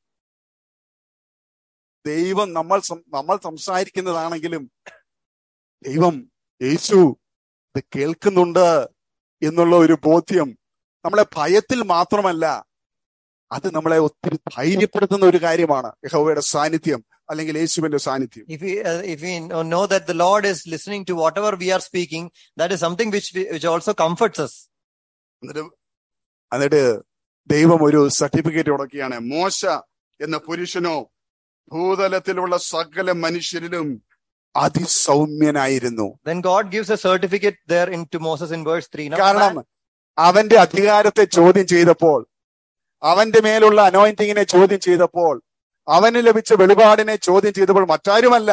Speaker 2: ദൈവം നമ്മൾ സം- നമ്മൾ സംസാരിക്കുന്നതാണെങ്കിലും ദൈവം യേശു ഇത് കേൾക്കുന്നുണ്ട് എന്നുള്ള ഒരു ബോധ്യം നമ്മളെ ഭയത്തിൽ മാത്രമല്ല അത് നമ്മളെ ഒത്തിരി ധൈര്യപ്പെടുത്തുന്ന ഒരു കാര്യമാണ് യഹോവയുടെ സാന്നിധ്യം അല്ലെങ്കിൽ യേശുവിന്റെ സാന്നിധ്യം
Speaker 3: If we, uh, if we know know that the Lord is listening to whatever we are speaking, that is something which, we, which also comforts us.
Speaker 2: എന്നിട്ട് എന്നിട്ട് ദൈവം ഒരു സർട്ടിഫിക്കറ്റ് ഉടക്കുകയാണ് മോശ എന്ന പുരുഷനോ ഭൂതലത്തിലുള്ള സകല മനുഷ്യരിലും അതിസൗമ്യനായിരുന്നു
Speaker 3: Then God gives a certificate there into Moses in verse 3. Now,
Speaker 2: കാരണം
Speaker 3: man-
Speaker 2: അവന്റെ അധികാരത്തെ ചോദ്യം ചെയ്തപ്പോൾ അവന്റെ മേലുള്ള അനോയിന്റിങ്ങിനെ ചോദ്യം ചെയ്തപ്പോൾ അവന് ലഭിച്ച വെളിപാടിനെ ചോദ്യം ചെയ്തപ്പോൾ മറ്റാരുമല്ല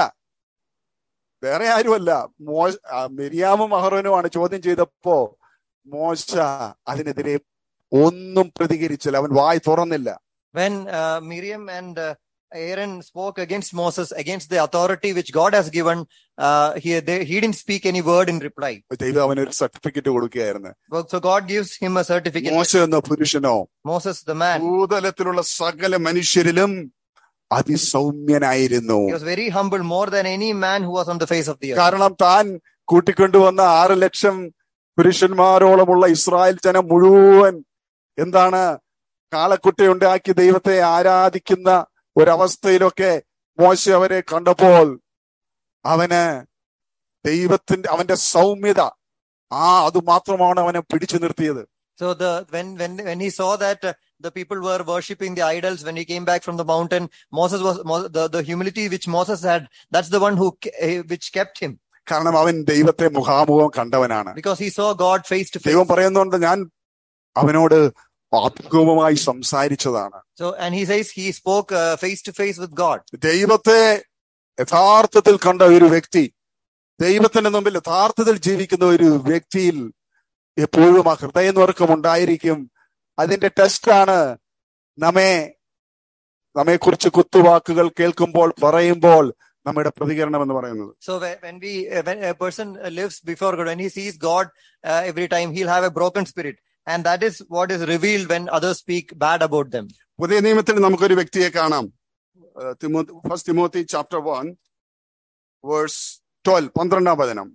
Speaker 2: വേറെ ആരുമല്ല മോ ആ, മിരിയാമും അഹ്റോനുമാണ് ചോദ്യം ചെയ്തപ്പോ മോശ അതിനെതിരെ ഒന്നും പ്രതികരിച്ചില്ല അവൻ വായി തുറന്നില്ല
Speaker 3: when uh, Miriam and uh, Aaron spoke against Moses, against the authority which God has given, uh, he, they, he didn't speak any word in reply.
Speaker 2: ദൈവം അവനൊരു സർട്ടിഫിക്കറ്റ് കൊടുക്കുകയായിരുന്നു
Speaker 3: Well, So God gives him a certificate.
Speaker 2: മോശ എന്ന പുരുഷനോ
Speaker 3: Moses, the man,
Speaker 2: ഭൂതലത്തിലുള്ള സകല മനുഷ്യരിലും അതിസൗമ്യനായിരുന്നു
Speaker 3: he was very humble, more than any man who was on the face of the earth.
Speaker 2: കാരണം താൻ കൂട്ടിക്കൊണ്ടുവന്ന ആറ് ലക്ഷം പുരുഷന്മാരോളമുള്ള ഇസ്രായേൽ ജനം മുഴുവൻ എന്താണ് കാളക്കുട്ടി ഉണ്ടാക്കി ദൈവത്തെ ആരാധിക്കുന്ന ഒരവസ്ഥയിലൊക്കെ മോശ അവരെ കണ്ടപ്പോൾ അവന് ദൈവത്തിന്റെ അവന്റെ സൗമ്യത ആ അത് മാത്രമാണ് അവനെ പിടിച്ചു നിർത്തിയത്
Speaker 3: So the when when when he saw that uh, the people were worshipping the idols when he came back from the mountain, Moses was Mo- the the humility which Moses had. That's the one who ke- eh, which kept him
Speaker 2: കാരണം അവൻ ദൈവത്തെ മുഖാമുഖം കണ്ടവനാണ്
Speaker 3: because he saw God face to face.
Speaker 2: ദൈവം പറയുന്നുണ്ട് ഞാൻ അവനോട് അഭിമുഖമായി സംസാരിച്ചതാണ്
Speaker 3: So and he says he spoke uh, face to face with God.
Speaker 2: ദൈവത്തെ യഥാർത്ഥത്തിൽ കണ്ട ഒരു വ്യക്തി ദൈവത്തിന്റെ മുമ്പിൽ യഥാർത്ഥത്തിൽ ജീവിക്കുന്ന ഒരു വ്യക്തിയിൽ എപ്പോഴും ആ ഹൃദയനുറക്കം ഉണ്ടായിരിക്കും അതിന്റെ ടെസ്റ്റാണ് നമ്മെ നമ്മെ കുറിച്ച് കുത്തുവാക്കുകൾ കേൾക്കുമ്പോൾ പറയുമ്പോൾ നമ്മുടെ പ്രതികരണം എന്ന് പറയുന്നത്
Speaker 3: So when, when we uh, when a person uh, lives before God, when he sees God uh, every time, he'll have a broken spirit, and that is what is revealed when others speak bad about them.
Speaker 2: പുതിയ നിയമത്തിൽ നമുക്കൊരു വ്യക്തിയെ കാണാം first Timothy chapter one verse twelve പന്ത്രണ്ടാം വചനം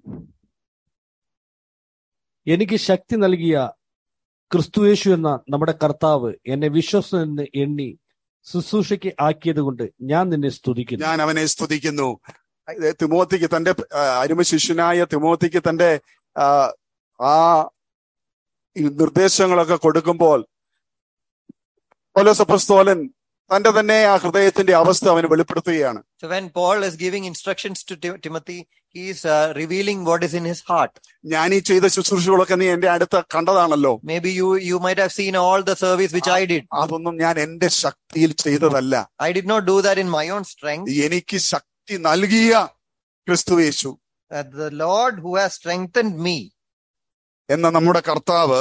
Speaker 1: എനിക്ക് ശക്തി നൽകിയ ക്രിസ്തുയേശു എന്ന നമ്മുടെ കർത്താവ് എന്നെ വിശ്വസനെന്ന് എണ്ണി ശുശ്രൂഷയ്ക്ക് ആക്കിയത് കൊണ്ട് ഞാൻ നിന്നെ സ്തുതിക്കുന്നു
Speaker 2: ഞാൻ അവനെ സ്തുതിക്കുന്നു ഇത് തിമോത്തിക്ക് തന്റെ ആ, അരുമ ശിഷ്യനായ തിമോത്തിക്ക് തന്റെ ആ, ആ ഈ നിർദ്ദേശങ്ങളൊക്കെ കൊടുക്കുമ്പോൾ പൗലോസപ്പസ്തോലൻ തന്റെ തന്നെ ആ ഹൃദയത്തിന്റെ അവസ്ഥ അവന് വെളിപ്പെടുത്തുകയാണ്
Speaker 3: So when Paul is giving instructions to Tim- Timothy, he is uh, revealing what is in his heart.
Speaker 2: ഞാൻ ഈ ചെയ്ത ശുശ്രൂഷകളൊക്കെ നീ എന്റെ അടുത്ത് കണ്ടതാണല്ലോ
Speaker 3: Maybe you you might have seen all the service which I did.
Speaker 2: അതൊന്നും ഞാൻ എന്റെ ശക്തിയിൽ ചെയ്തതല്ല
Speaker 3: I did not do that in my own strength.
Speaker 2: എനിക്ക് ശക്തി നൽകിയ ക്രിസ്തു യേശു
Speaker 3: that the Lord who has strengthened me,
Speaker 2: എന്ന നമ്മുടെ കർത്താവ്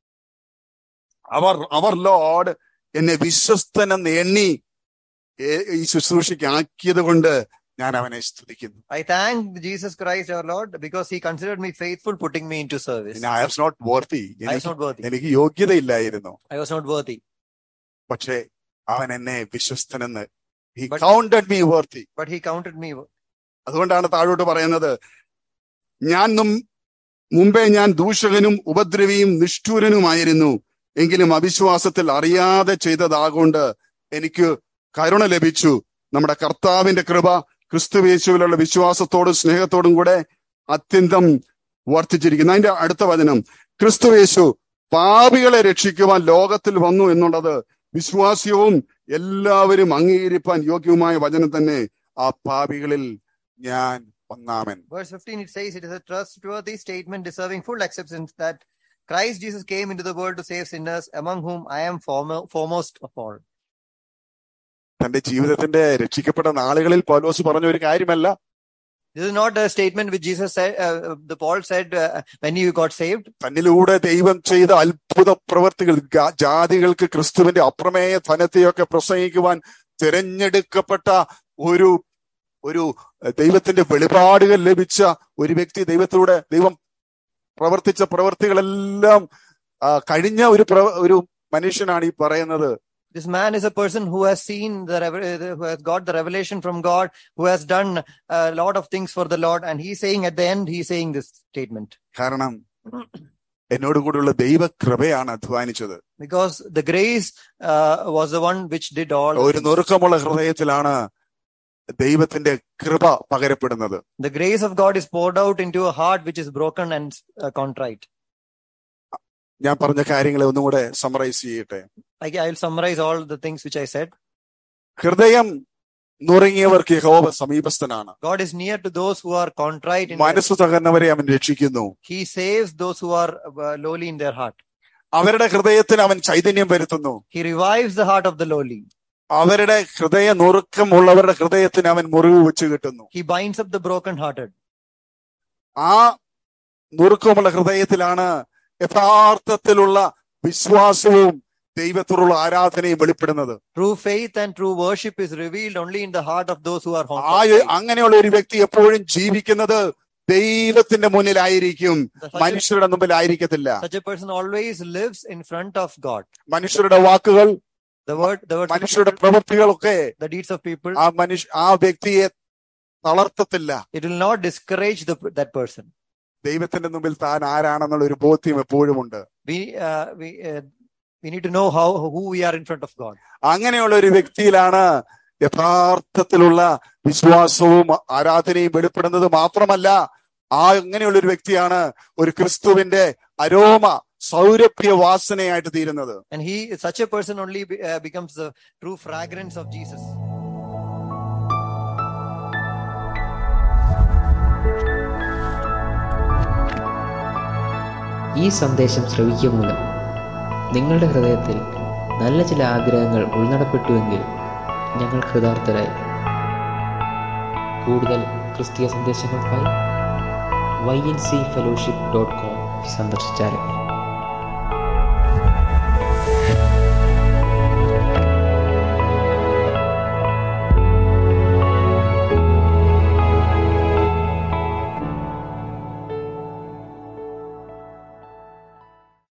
Speaker 2: അവർ അവർ ലോഡ് എന്നെ വിശ്വസ്തനെന്ന് എണ്ണി ഏ- ഈ ശുശ്രൂഷയ്ക്ക് ആക്കിയത് കൊണ്ട് ഞാൻ അവനെ സ്തുതിക്കുന്നു
Speaker 3: I thank Jesus Christ our Lord because he considered me faithful putting me into service.
Speaker 2: I was not worthy
Speaker 3: I was not worthy.
Speaker 2: എനിക്ക് യോഗ്യതയില്ലായിരുന്നു
Speaker 3: I was not worthy.
Speaker 2: പക്ഷേ അവൻ എന്നെ വിശ്വസ്തനെന്ന് he
Speaker 3: But-
Speaker 2: counted me worthy
Speaker 3: But he counted me.
Speaker 2: അതുകൊണ്ടാണ് താഴോട്ട് പറയുന്നത് ഞാൻ നും- മുമ്പേ ഞാൻ ദൂഷകനും ഉപദ്രവിയും നിഷ്ഠൂരനുമായിരുന്നു എങ്കിലും അവിശ്വാസത്തിൽ അറിയാതെ ചെയ്തതാകൊണ്ട് എനിക്ക് കരുണ ലഭിച്ചു നമ്മുടെ കർത്താവിന്റെ കൃപ ക്രിസ്തുവേശുവിലുള്ള വിശ്വാസത്തോടും സ്നേഹത്തോടും കൂടെ അത്യന്തം വർദ്ധിച്ചിരിക്കുന്നു അതിന്റെ അടുത്ത വചനം ക്രിസ്തുവേശു പാപികളെ രക്ഷിക്കുവാൻ ലോകത്തിൽ വന്നു എന്നുള്ളത് വിശ്വാസ്യവും എല്ലാവരും അംഗീകരിപ്പാൻ യോഗ്യവുമായ വചനം തന്നെ ആ പാപികളിൽ ഞാൻ ഒന്നാമൻ
Speaker 3: Verse 15 it says it is a trustworthy statement deserving full acceptance that Christ Jesus came into the world to save sinners, among whom I am foremo- foremost of all.
Speaker 2: തന്റെ ജീവിതത്തിന്റെ രക്ഷിക്കപ്പെട്ട നാളുകളിൽ പൗലോസ് പറഞ്ഞ ഒരു കാര്യമല്ല
Speaker 3: This is not a statement which Jesus said, uh, the Paul said uh, when you got saved.
Speaker 2: തന്നിലൂടെ ദൈവം ചെയ്ത അത്ഭുത പ്രവർത്തികൾ ഗ- ജാതികൾക്ക് ക്രിസ്തുവിന്റെ അപ്രമേയ ധനത്തെയൊക്കെ പ്രസംഗിക്കുവാൻ തിരഞ്ഞെടുക്കപ്പെട്ട ഒരു ഒരു ദൈവത്തിന്റെ വെളിപാടുകൾ ലഭിച്ച ഒരു വ്യക്തി ദൈവത്തിലൂടെ ദൈവം പ്രവർത്തിച്ച പ്രവർത്തികളെല്ലാം ആ, കഴിഞ്ഞ ഒരു പ്രവ- ഒരു മനുഷ്യനാണ് ഈ പറയുന്നത്
Speaker 3: This man is a person who has seen the, revel- uh, who has got the revelation from God, who has done a lot of things for the Lord. And he's saying at the end, he's saying this statement
Speaker 2: കാരണം എന്നോട് കൂടെയുള്ള ദൈവകൃപയാണ് അധ്വാനിച്ചത്
Speaker 3: because the grace uh, was the one which did all. the
Speaker 2: ഒരു
Speaker 3: things.
Speaker 2: നുറുക്കമുള്ള ഹൃദയത്തിലാണ് ദൈവത്തിന്റെ കൃപ പകരപ്പെടുന്നത്
Speaker 3: The grace of God is poured out into a heart which is broken and uh, contrite.
Speaker 2: ഞാൻ പറഞ്ഞ കാര്യങ്ങളെ ഒന്നും കൂടെ സമറൈസ് ചെയ്യട്ടെ
Speaker 3: I, I'll summarize all the things which I said.
Speaker 2: ഹൃദയം നുറുങ്ങിയവർക്ക് യഹോവ സമീപസ്ഥനാണ്
Speaker 3: God is near to those who are contrite in their,
Speaker 2: മനസ്സ് തകർന്നവരെ അവൻ രക്ഷിക്കുന്നു
Speaker 3: He saves those who are uh, lowly in their heart.
Speaker 2: അവരുടെ ഹൃദയത്തിന് അവൻ ചൈതന്യം വരുത്തുന്നു
Speaker 3: He revives the heart of the lowly.
Speaker 2: അവരുടെ ഹൃദയ നുറുക്കമുള്ളവരുടെ ഹൃദയത്തിന് അവൻ മുറിവ് വെച്ച് കിട്ടുന്നു
Speaker 3: He binds up the brokenhearted.
Speaker 2: ആ നുറുക്കമുള്ള ഹൃദയത്തിലാണ് യഥാർത്ഥത്തിലുള്ള വിശ്വാസവും ദൈവത്തോടുള്ള ആരാധനയും വെളിപ്പെടുന്നത്
Speaker 3: True faith and true worship is revealed only in the heart of those who are
Speaker 2: ആ
Speaker 3: humble.
Speaker 2: അങ്ങനെയുള്ള ഒരു വ്യക്തി എപ്പോഴും ജീവിക്കുന്നത് ദൈവത്തിന്റെ മുന്നിലായിരിക്കും
Speaker 3: Such a,
Speaker 2: മനുഷ്യരുടെ മുമ്പിലായിരിക്കത്തില്ല
Speaker 3: such a person always lives in front of God.
Speaker 2: മനുഷ്യരുടെ വാക്കുകൾ
Speaker 3: The word, the words, of
Speaker 2: മനുഷ്യരുടെ
Speaker 3: people,
Speaker 2: പ്രവൃത്തികളൊക്കെ
Speaker 3: the deeds of people,
Speaker 2: ആ മനുഷ്യ ആ വ്യക്തിയെ തളർത്തത്തില്ല
Speaker 3: it will not discourage the, that person.
Speaker 2: ദൈവത്തിന്റെ മുമ്പിൽ താൻ ആരാണെന്നുള്ള ഒരു ബോധ്യം എപ്പോഴും ഉണ്ട്
Speaker 3: We, uh, we, uh, we need to know how, who we are in front of God.
Speaker 2: അങ്ങനെയുള്ള ഒരു വ്യക്തിയിലാണ് യഥാർത്ഥത്തിലുള്ള വിശ്വാസവും ആരാധനയും വെളിപ്പെടുന്നത് മാത്രമല്ല ആ അങ്ങനെയുള്ള ഒരു വ്യക്തിയാണ് ഒരു ക്രിസ്തുവിന്റെ അരോമ സൗരഭ്യ വാസനയായിട്ട് തീരുന്നത്
Speaker 3: And he, such a person only be, uh, becomes the true fragrance of Jesus.
Speaker 4: ഈ സന്ദേശം ശ്രവിക്കുക മൂലം നിങ്ങളുടെ ഹൃദയത്തിൽ നല്ല ചില ആഗ്രഹങ്ങൾ ഉൾനടപ്പെട്ടുവെങ്കിൽ ഞങ്ങൾ കൃതാർത്ഥരായി കൂടുതൽ ക്രിസ്തീയ സന്ദേശങ്ങൾക്കായി Y N C fellowship dot com സന്ദർശിച്ചാലും